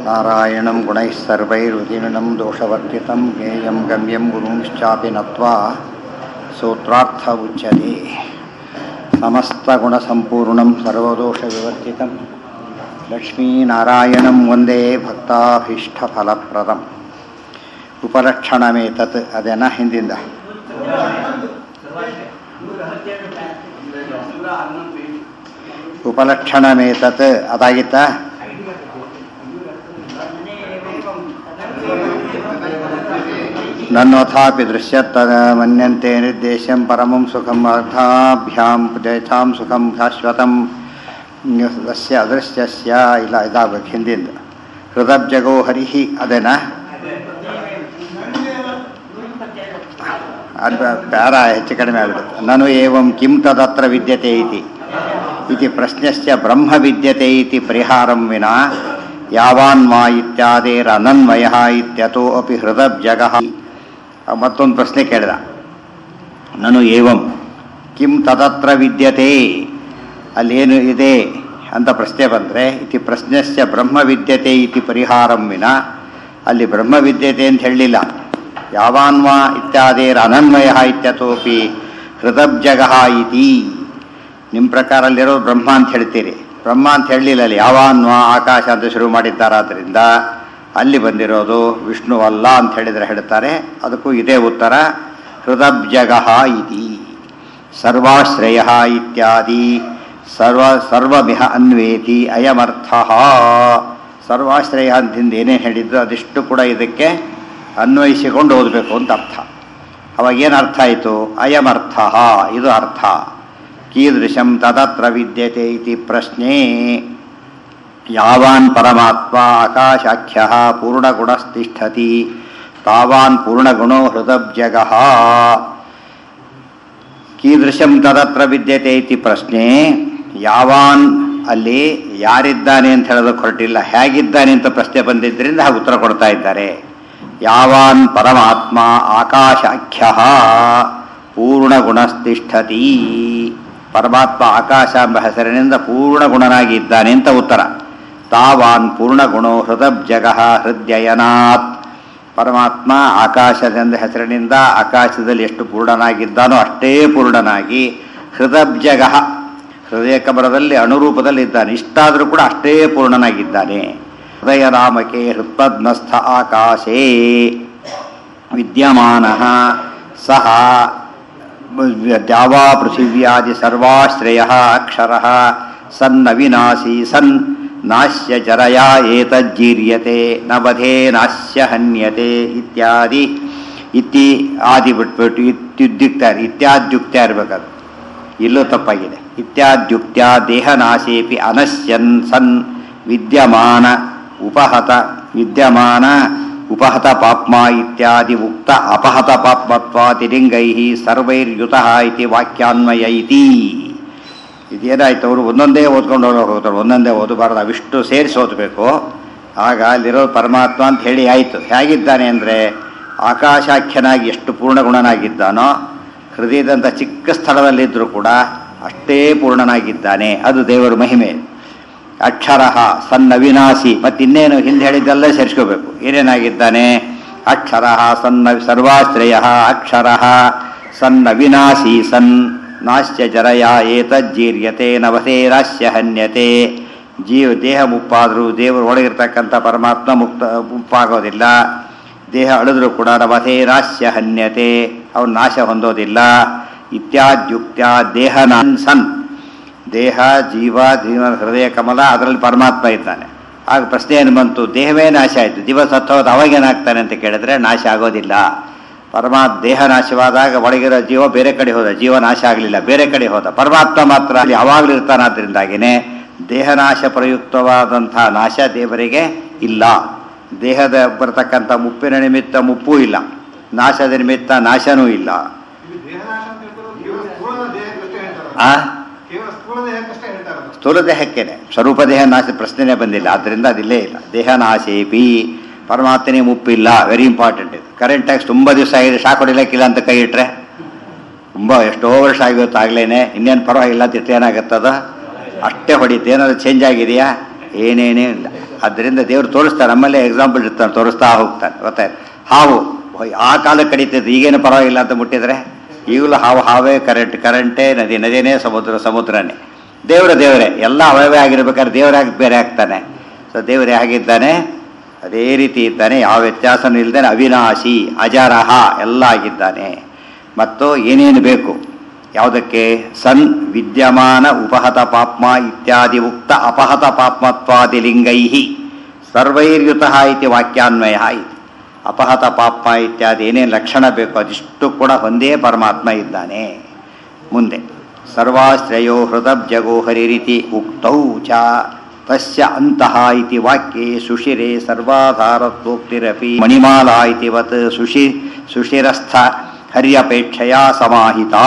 नारायणं गुणैः सर्वैरुदीर्णं दोषवर्जितं ज्ञेयं गम्यं गुरुंश्चापि नत्वा सूत्रार्थ उच्यते समस्तगुणसम्पूर्णं सर्वदोषविवर्जितं लक्ष्मीनारायणं वन्दे ಭಕ್ತಾಭೀಷ್ಟಫಲಪ್ರದಂ ಉಪಲಕ್ಷಣಮೇತತ್ ಅದೇನ ಹಿಂದಿಂದ ಉಪಲಕ್ಷಣಮೇತತ್ ಅದಾಗಿತ್ತಾ ನನ್ನೋಥಾಪಿ ದೃಶ್ಯತ್ತದ ಮನ್ಯಂತೆ ನಿರ್ದೇಶ್ಯಂ ಪರಮಂ ಸುಖಂ ಅರ್ಥಾಭ್ಯಾಂ ದೇಶಾಂ ಸುಖಂ ಶಾಶ್ವತಂ ತಸ್ಯ ಅದೃಶ್ಯಸ್ಯ ಇಲ್ಲ ಇದಾಗಬೇಕು ಹಿಂದಿಂದ ಹೃದಬ್ಜಗೋ ಹರಿಹಿ ಅದೇನಾ ಅದು ಪ್ಯಾರ ಹೆಚ್ಚು ಕಡಿಮೆ ಆಗಿಬಿಡುತ್ತೆ ನಾನು ಏವಂ ಕಿಂ ತದತ್ರ ವಿದ್ಯತೆ ಇತಿ ಇತಿ ಪ್ರಶ್ನಸ್ಯ ಬ್ರಹ್ಮ ವಿದ್ಯತೆ ಇತಿ ಪರಿಹಾರಂ ವಿನಾ ಯಾವಾನ್ವಾ ಇತ್ಯಾದೇರನನ್ವಯ ಇತ್ಯತೋ ಅಪಿ ಹೃದಬ್ಜಗಃ ಮತ್ತೊಂದು ಪ್ರಶ್ನೆ ಕೇಳಿದ ನಾನು ಏವಂ ಕಿಂ ತದತ್ರ ವಿದ್ಯತೆ ಅಲ್ಲೇನು ಇದೆ ಅಂತ ಪ್ರಶ್ನೆ ಬಂದರೆ ಇತಿ ಪ್ರಶ್ನಸ್ಯ ಬ್ರಹ್ಮ ವಿದ್ಯತೆ ಇತಿ ಪರಿಹಾರಂ ವಿನ ಅಲ್ಲಿ ಬ್ರಹ್ಮ ವಿದ್ಯತೆ ಅಂತ ಹೇಳಲಿಲ್ಲ ಯಾವಾನ್ವಾ ಇತ್ಯಾದೇರ ಅನನ್ವಯ ಇತ್ಯತೋಪಿ ಹೃದಬ್ಜಗಃ ಇತಿ ನಿಮ್ಮ ಪ್ರಕಾರ ಅಲ್ಲಿರೋದು ಬ್ರಹ್ಮ ಅಂತ ಹೇಳ್ತೀರಿ ಬ್ರಹ್ಮ ಅಂತ ಹೇಳಲಿಲ್ಲ ಅಲ್ಲಿ ಯಾವಾನ್ವಾ ಆಕಾಶ ಅಂತ ಶುರು ಮಾಡಿದ್ದಾರಾದ್ರಿಂದ ಅಲ್ಲಿ ಬಂದಿರೋದು ವಿಷ್ಣುವಲ್ಲ ಅಂತ ಹೇಳಿದರೆ ಹೇಳ್ತಾರೆ ಅದಕ್ಕೂ ಇದೇ ಉತ್ತರ ಹೃದಬ್ಜಗಃ ಇತಿ ಸರ್ವಾಶ್ರಯ ಇತ್ಯಾದಿ ಸರ್ವ ಸರ್ವಮಿಹ ಅನ್ವೇತಿ ಅಯಮರ್ಥ ಸರ್ವಾಶ್ರಯ ಅಂತಿಂದ ಏನೇನು ಹೇಳಿದ್ರು ಅದಿಷ್ಟು ಕೂಡ ಇದಕ್ಕೆ ಅನ್ವಯಿಸಿಕೊಂಡು ಓದಬೇಕು ಅಂತ ಅರ್ಥ ಅವಾಗ ಏನು ಅರ್ಥ ಆಯಿತು ಅಯಮರ್ಥ ಇದು ಅರ್ಥ ಕೀದೃಶಂ ತದತ್ರ ವಿದ್ಯತೆ ಇತಿ ಪ್ರಶ್ನೆ ಯಾವಾನ್ ಪರಮಾತ್ಮ ಆಕಾಶಾಖ್ಯ ಪೂರ್ಣಗುಣಸ್ತಿಷ್ಠತಿ ತಾವಾನ್ ಪೂರ್ಣಗುಣೋ ಹೃದಬ್ಜಗಃ ಕೀದೃಶಂ ತದತ್ರ ವಿದ್ಯತೆ ಇತಿ ಪ್ರಶ್ನೆ ಯಾವಾನ್ ಅಲ್ಲಿ ಯಾರಿದ್ದಾನೆ ಅಂತ ಹೇಳೋದಕ್ಕೆ ಹೊರಟಿಲ್ಲ ಹೇಗಿದ್ದಾನೆ ಅಂತ ಪ್ರಶ್ನೆ ಬಂದಿದ್ದರಿಂದ ಹಾಗೆ ಉತ್ತರ ಕೊಡ್ತಾ ಇದ್ದಾರೆ ಯಾವಾನ್ ಪರಮಾತ್ಮ ಆಕಾಶಾಖ್ಯ ಪೂರ್ಣಗುಣಸ್ತಿಷ್ಠತಿ ಪರಮಾತ್ಮ ಆಕಾಶ ಎಂಬ ಹೆಸರಿನಿಂದ ಪೂರ್ಣಗುಣನಾಗಿ ಇದ್ದಾನೆ ಅಂತ ಉತ್ತರ ತಾವಾನ್ ಪೂರ್ಣಗುಣೋ ಹೃದಬ್ಜಗಃ ಹೃದಯನಾತ್ ಪರಮಾತ್ಮ ಆಕಾಶದಿಂದ ಹೆಸರಿನಿಂದ ಆಕಾಶದಲ್ಲಿ ಎಷ್ಟು ಪೂರ್ಣನಾಗಿದ್ದಾನೋ ಅಷ್ಟೇ ಪೂರ್ಣನಾಗಿ ಹೃದಬ್ಜಗಃ ಹೃದಯ ಕಮರದಲ್ಲಿ ಅನುರೂಪದಲ್ಲಿ ಇದ್ದಾನೆ ಇಷ್ಟಾದರೂ ಕೂಡ ಅಷ್ಟೇ ಪೂರ್ಣನಾಗಿದ್ದಾನೆ ಹೃದಯ ನಾಮಕೆ ಹೃತ್ಪದ್ಮಸ್ಥ ಆಕಾಶೇ ವಿದ್ಯಮಾನ ಸಹ ದ್ಯಾವಾ ಪೃಥಿವ್ಯಾದಿ ಸರ್ವಾಶ್ರಯ ಅಕ್ಷರ ಸನ್ನವಿನಾಶಿ ಸನ್ ನಾಶ್ಯ ಜರಯ ಏತಜ್ಜೀರ್ಯತೆ ನ ಬಧೇ ನಾಶ್ಯ ಹನ್ಯತೆ ಇತ್ಯಾದಿ ಇತಿ ಆದಿ ಬಿಟ್ಬಿಟ್ಟು ಇತ್ಯುದ್ಯುಕ್ತ ಇತ್ಯಾದ್ಯುಕ್ತ ಇರಬೇಕದು ಇಲ್ಲೂ ತಪ್ಪಾಗಿದೆ ಇತ್ಯಾದ್ಯುಕ್ತ ದೇಹನಾಶೇಪಿ ಅನಶ್ಯನ್ ಸನ್ ವಿದ್ಯಮಾನ ಉಪಹತ ವಿದ್ಯಮಾನ ಉಪಹತ ಪಾಪ್ಮ ಇತ್ಯಾದಿ ಉಕ್ತ ಅಪಹತ ಪಾಪ್ಮತ್ವಾತಿಲಿಂಗೈ ಸರ್ವೈರ್ಯುತಃ ಇತಿ ವಾಕ್ಯಾನ್ವಯ ಇತಿ ಇದೇನಾಯ್ತು ಅವರು ಒಂದೊಂದೇ ಓದ್ಕೊಂಡು ಹೋಗ್ತಾರೆ ಒಂದೊಂದೇ ಓದಬಾರ್ದು ಅವಿಷ್ಟು ಸೇರಿಸಿ ಓದಬೇಕು ಆಗ ಅಲ್ಲಿರೋ ಪರಮಾತ್ಮ ಅಂತ ಹೇಳಿ ಆಯಿತು ಹೇಗಿದ್ದಾನೆ ಅಂದರೆ ಆಕಾಶಾಖ್ಯನಾಗಿ ಎಷ್ಟು ಪೂರ್ಣಗುಣನಾಗಿದ್ದಾನೋ ಹೃದಯದಂಥ ಚಿಕ್ಕ ಸ್ಥಳದಲ್ಲಿದ್ದರೂ ಕೂಡ ಅಷ್ಟೇ ಪೂರ್ಣನಾಗಿದ್ದಾನೆ ಅದು ದೇವರ ಮಹಿಮೆ ಅಕ್ಷರ ಸನ್ನವಿನಾಶಿ ಮತ್ತಿನ್ನೇನು ಹಿಂದೆ ಹೇಳಿದ್ದೆಲ್ಲ ಸೇರಿಸ್ಕೋಬೇಕು ಏನೇನಾಗಿದ್ದಾನೆ ಅಕ್ಷರ ಸನ್ನ ಸರ್ವಾಶ್ರಯ ಅಕ್ಷರ ಸನ್ನವಿನಾಶಿ ಸನ್ ನಾಶ್ಯ ಜರಯ ಏತಜ್ಜೀರ್ಯತೆ ನವಸೇರಾಶ್ಯ ಹನ್ಯತೆ ಜೀವ ದೇಹ ಮುಪ್ಪಾದರೂ ದೇವರು ಒಳಗಿರ್ತಕ್ಕಂಥ ಪರಮಾತ್ಮ ಮುಕ್ತ ಮುಪ್ಪಾಗೋದಿಲ್ಲ ದೇಹ ಅಳಿದ್ರೂ ಕೂಡ ನವಸೇರಾಶ್ಯ ಹನ್ಯತೆ ಅವನು ನಾಶ ಹೊಂದೋದಿಲ್ಲ ಇತ್ಯಾದ್ಯುಕ್ತ ದೇಹ ನಾನ್ ಸನ್ ದೇಹ ಜೀವ ಜೀವ ಹೃದಯ ಕಮಲ ಅದರಲ್ಲಿ ಪರಮಾತ್ಮ ಇದ್ದಾನೆ ಆಗ ಪ್ರಶ್ನೆ ಏನು ಬಂತು ದೇಹವೇ ನಾಶ ಆಯಿತು ಜೀವ ಸತ್ತೋದು ಅವಾಗೇನಾಗ್ತಾನೆ ಅಂತ ಕೇಳಿದ್ರೆ ನಾಶ ಆಗೋದಿಲ್ಲ ಪರಮಾತ್ಮ ದೇಹ ನಾಶವಾದಾಗ ಒಳಗಿರೋ ಜೀವ ಬೇರೆ ಕಡೆ ಹೋದ ಜೀವ ನಾಶ ಆಗಲಿಲ್ಲ ಬೇರೆ ಕಡೆ ಹೋದ ಪರಮಾತ್ಮ ಮಾತ್ರ ಅಲ್ಲಿ ಯಾವಾಗಲೂ ಇರ್ತಾನಾದ್ರಿಂದಾಗಿನೇ ದೇಹನಾಶ ಪ್ರಯುಕ್ತವಾದಂಥ ನಾಶ ದೇವರಿಗೆ ಇಲ್ಲ ದೇಹದ ಬರತಕ್ಕಂಥ ಮುಪ್ಪಿನ ನಿಮಿತ್ತ ಮುಪ್ಪೂ ಇಲ್ಲ ನಾಶದ ನಿಮಿತ್ತ ನಾಶನೂ ಇಲ್ಲ ಆ ಸ್ಥೂಲ ದೇಹಕ್ಕೇನೆ ಸ್ವರೂಪ ದೇಹ ನಾಶ ಪ್ರಶ್ನೆನೇ ಬಂದಿಲ್ಲ ಆದ್ದರಿಂದ ಅದಿಲ್ಲೇ ಇಲ್ಲ ದೇಹ ನಾಶೇಪಿ ಪರಮಾತ್ಮನೇ ಮುಪ್ಪಿಲ್ಲ ವೆರಿ ಇಂಪಾರ್ಟೆಂಟ್ ಇದು ಕರೆಂಟ್ ಟ್ಯಾಕ್ಸ್ ತುಂಬ ದಿವಸ ಆಗಿದೆ ಶಾಕ್ ಹೊಡಿಲಿಕ್ಕಿಲ್ಲ ಅಂತ ಕೈ ಇಟ್ರೆ ತುಂಬ ಎಷ್ಟೋ ವರ್ಷ ಆಗಿರುತ್ತೆ ಆಗ್ಲೇನೆ ಇನ್ನೇನು ಪರವಾಗಿಲ್ಲ ಅಂತ ಇಟ್ಟು ಏನಾಗುತ್ತದ ಅಷ್ಟೇ ಹೊಡಿತು ಏನಾದ್ರು ಚೇಂಜ್ ಆಗಿದೆಯಾ ಏನೇನೇ ಇಲ್ಲ ಆದ್ದರಿಂದ ದೇವ್ರು ತೋರಿಸ್ತಾನೆ ನಮ್ಮಲ್ಲೇ ಎಕ್ಸಾಂಪಲ್ ಇರ್ತಾನೆ ತೋರಿಸ್ತಾ ಹೋಗ್ತಾನೆ ಗೊತ್ತಾಯ್ತು ಹಾವು ಆ ಕಾಲಕ್ಕೆ ಕಡಿತೈತೆ ಈಗೇನು ಪರವಾಗಿಲ್ಲ ಅಂತ ಮುಟ್ಟಿದ್ರೆ ಈಗಲೂ ಹಾವು ಹಾವೇ ಕರೆಂಟ್ ಕರೆಂಟೇ ನದಿ ನದಿನೇ ಸಮುದ್ರ ಸಮುದ್ರನೇ ದೇವರ ದೇವರೇ ಎಲ್ಲ ಅವಯವೇ ಆಗಿರ್ಬೇಕಾದ್ರೆ ದೇವರಾಗಿ ಬೇರೆ ಆಗ್ತಾನೆ ಸೊ ದೇವರೇ ಆಗಿದ್ದಾನೆ ಅದೇ ರೀತಿ ಇದ್ದಾನೆ ಯಾವ ವ್ಯತ್ಯಾಸನೂ ಇಲ್ಲದೆ ಅವಿನಾಶಿ ಅಜರಹ ಎಲ್ಲ ಆಗಿದ್ದಾನೆ ಮತ್ತು ಏನೇನು ಬೇಕು ಯಾವುದಕ್ಕೆ ಸನ್ ವಿದ್ಯಮಾನ ಉಪಹತ ಪಾಪ್ಮ ಇತ್ಯಾದಿ ಉಕ್ತ ಅಪಹತ ಪಾಪ್ಮತ್ವಾದಿ ಲಿಂಗೈ ಸರ್ವೈರ್ಯುತ ಇತಿ ವಾಕ್ಯಾನ್ವಯ ಇತಿ ಅಪಹತ ಪಾಪ್ಮ ಇತ್ಯಾದಿ ಏನೇನು ಲಕ್ಷಣ ಬೇಕು ಅದಿಷ್ಟು ಕೂಡ ಒಂದೇ ಪರಮಾತ್ಮ ಇದ್ದಾನೆ ಮುಂದೆ ಸರ್ವಾಶ್ರಯೋ ಹೃದಬ್ಜಗೋ ಹರಿರಿತಿ ಉಕ್ತೌ ಚ ತಸ್ಯ ಅಂತಃ ಇತಿ ವಾಕ್ಯೆ ಸುಶಿರೆ ಸರ್ವಾಧಾರತ್ವೋಕ್ತಿರಪಿ ಮಣಿಮಾಲಾ ಇತಿ ವತ್ ಸುಶಿ ಸುಶಿರಸ್ಥ ಹರ್ಯಪೇಕ್ಷೆಯ ಸಮಾಹಿತ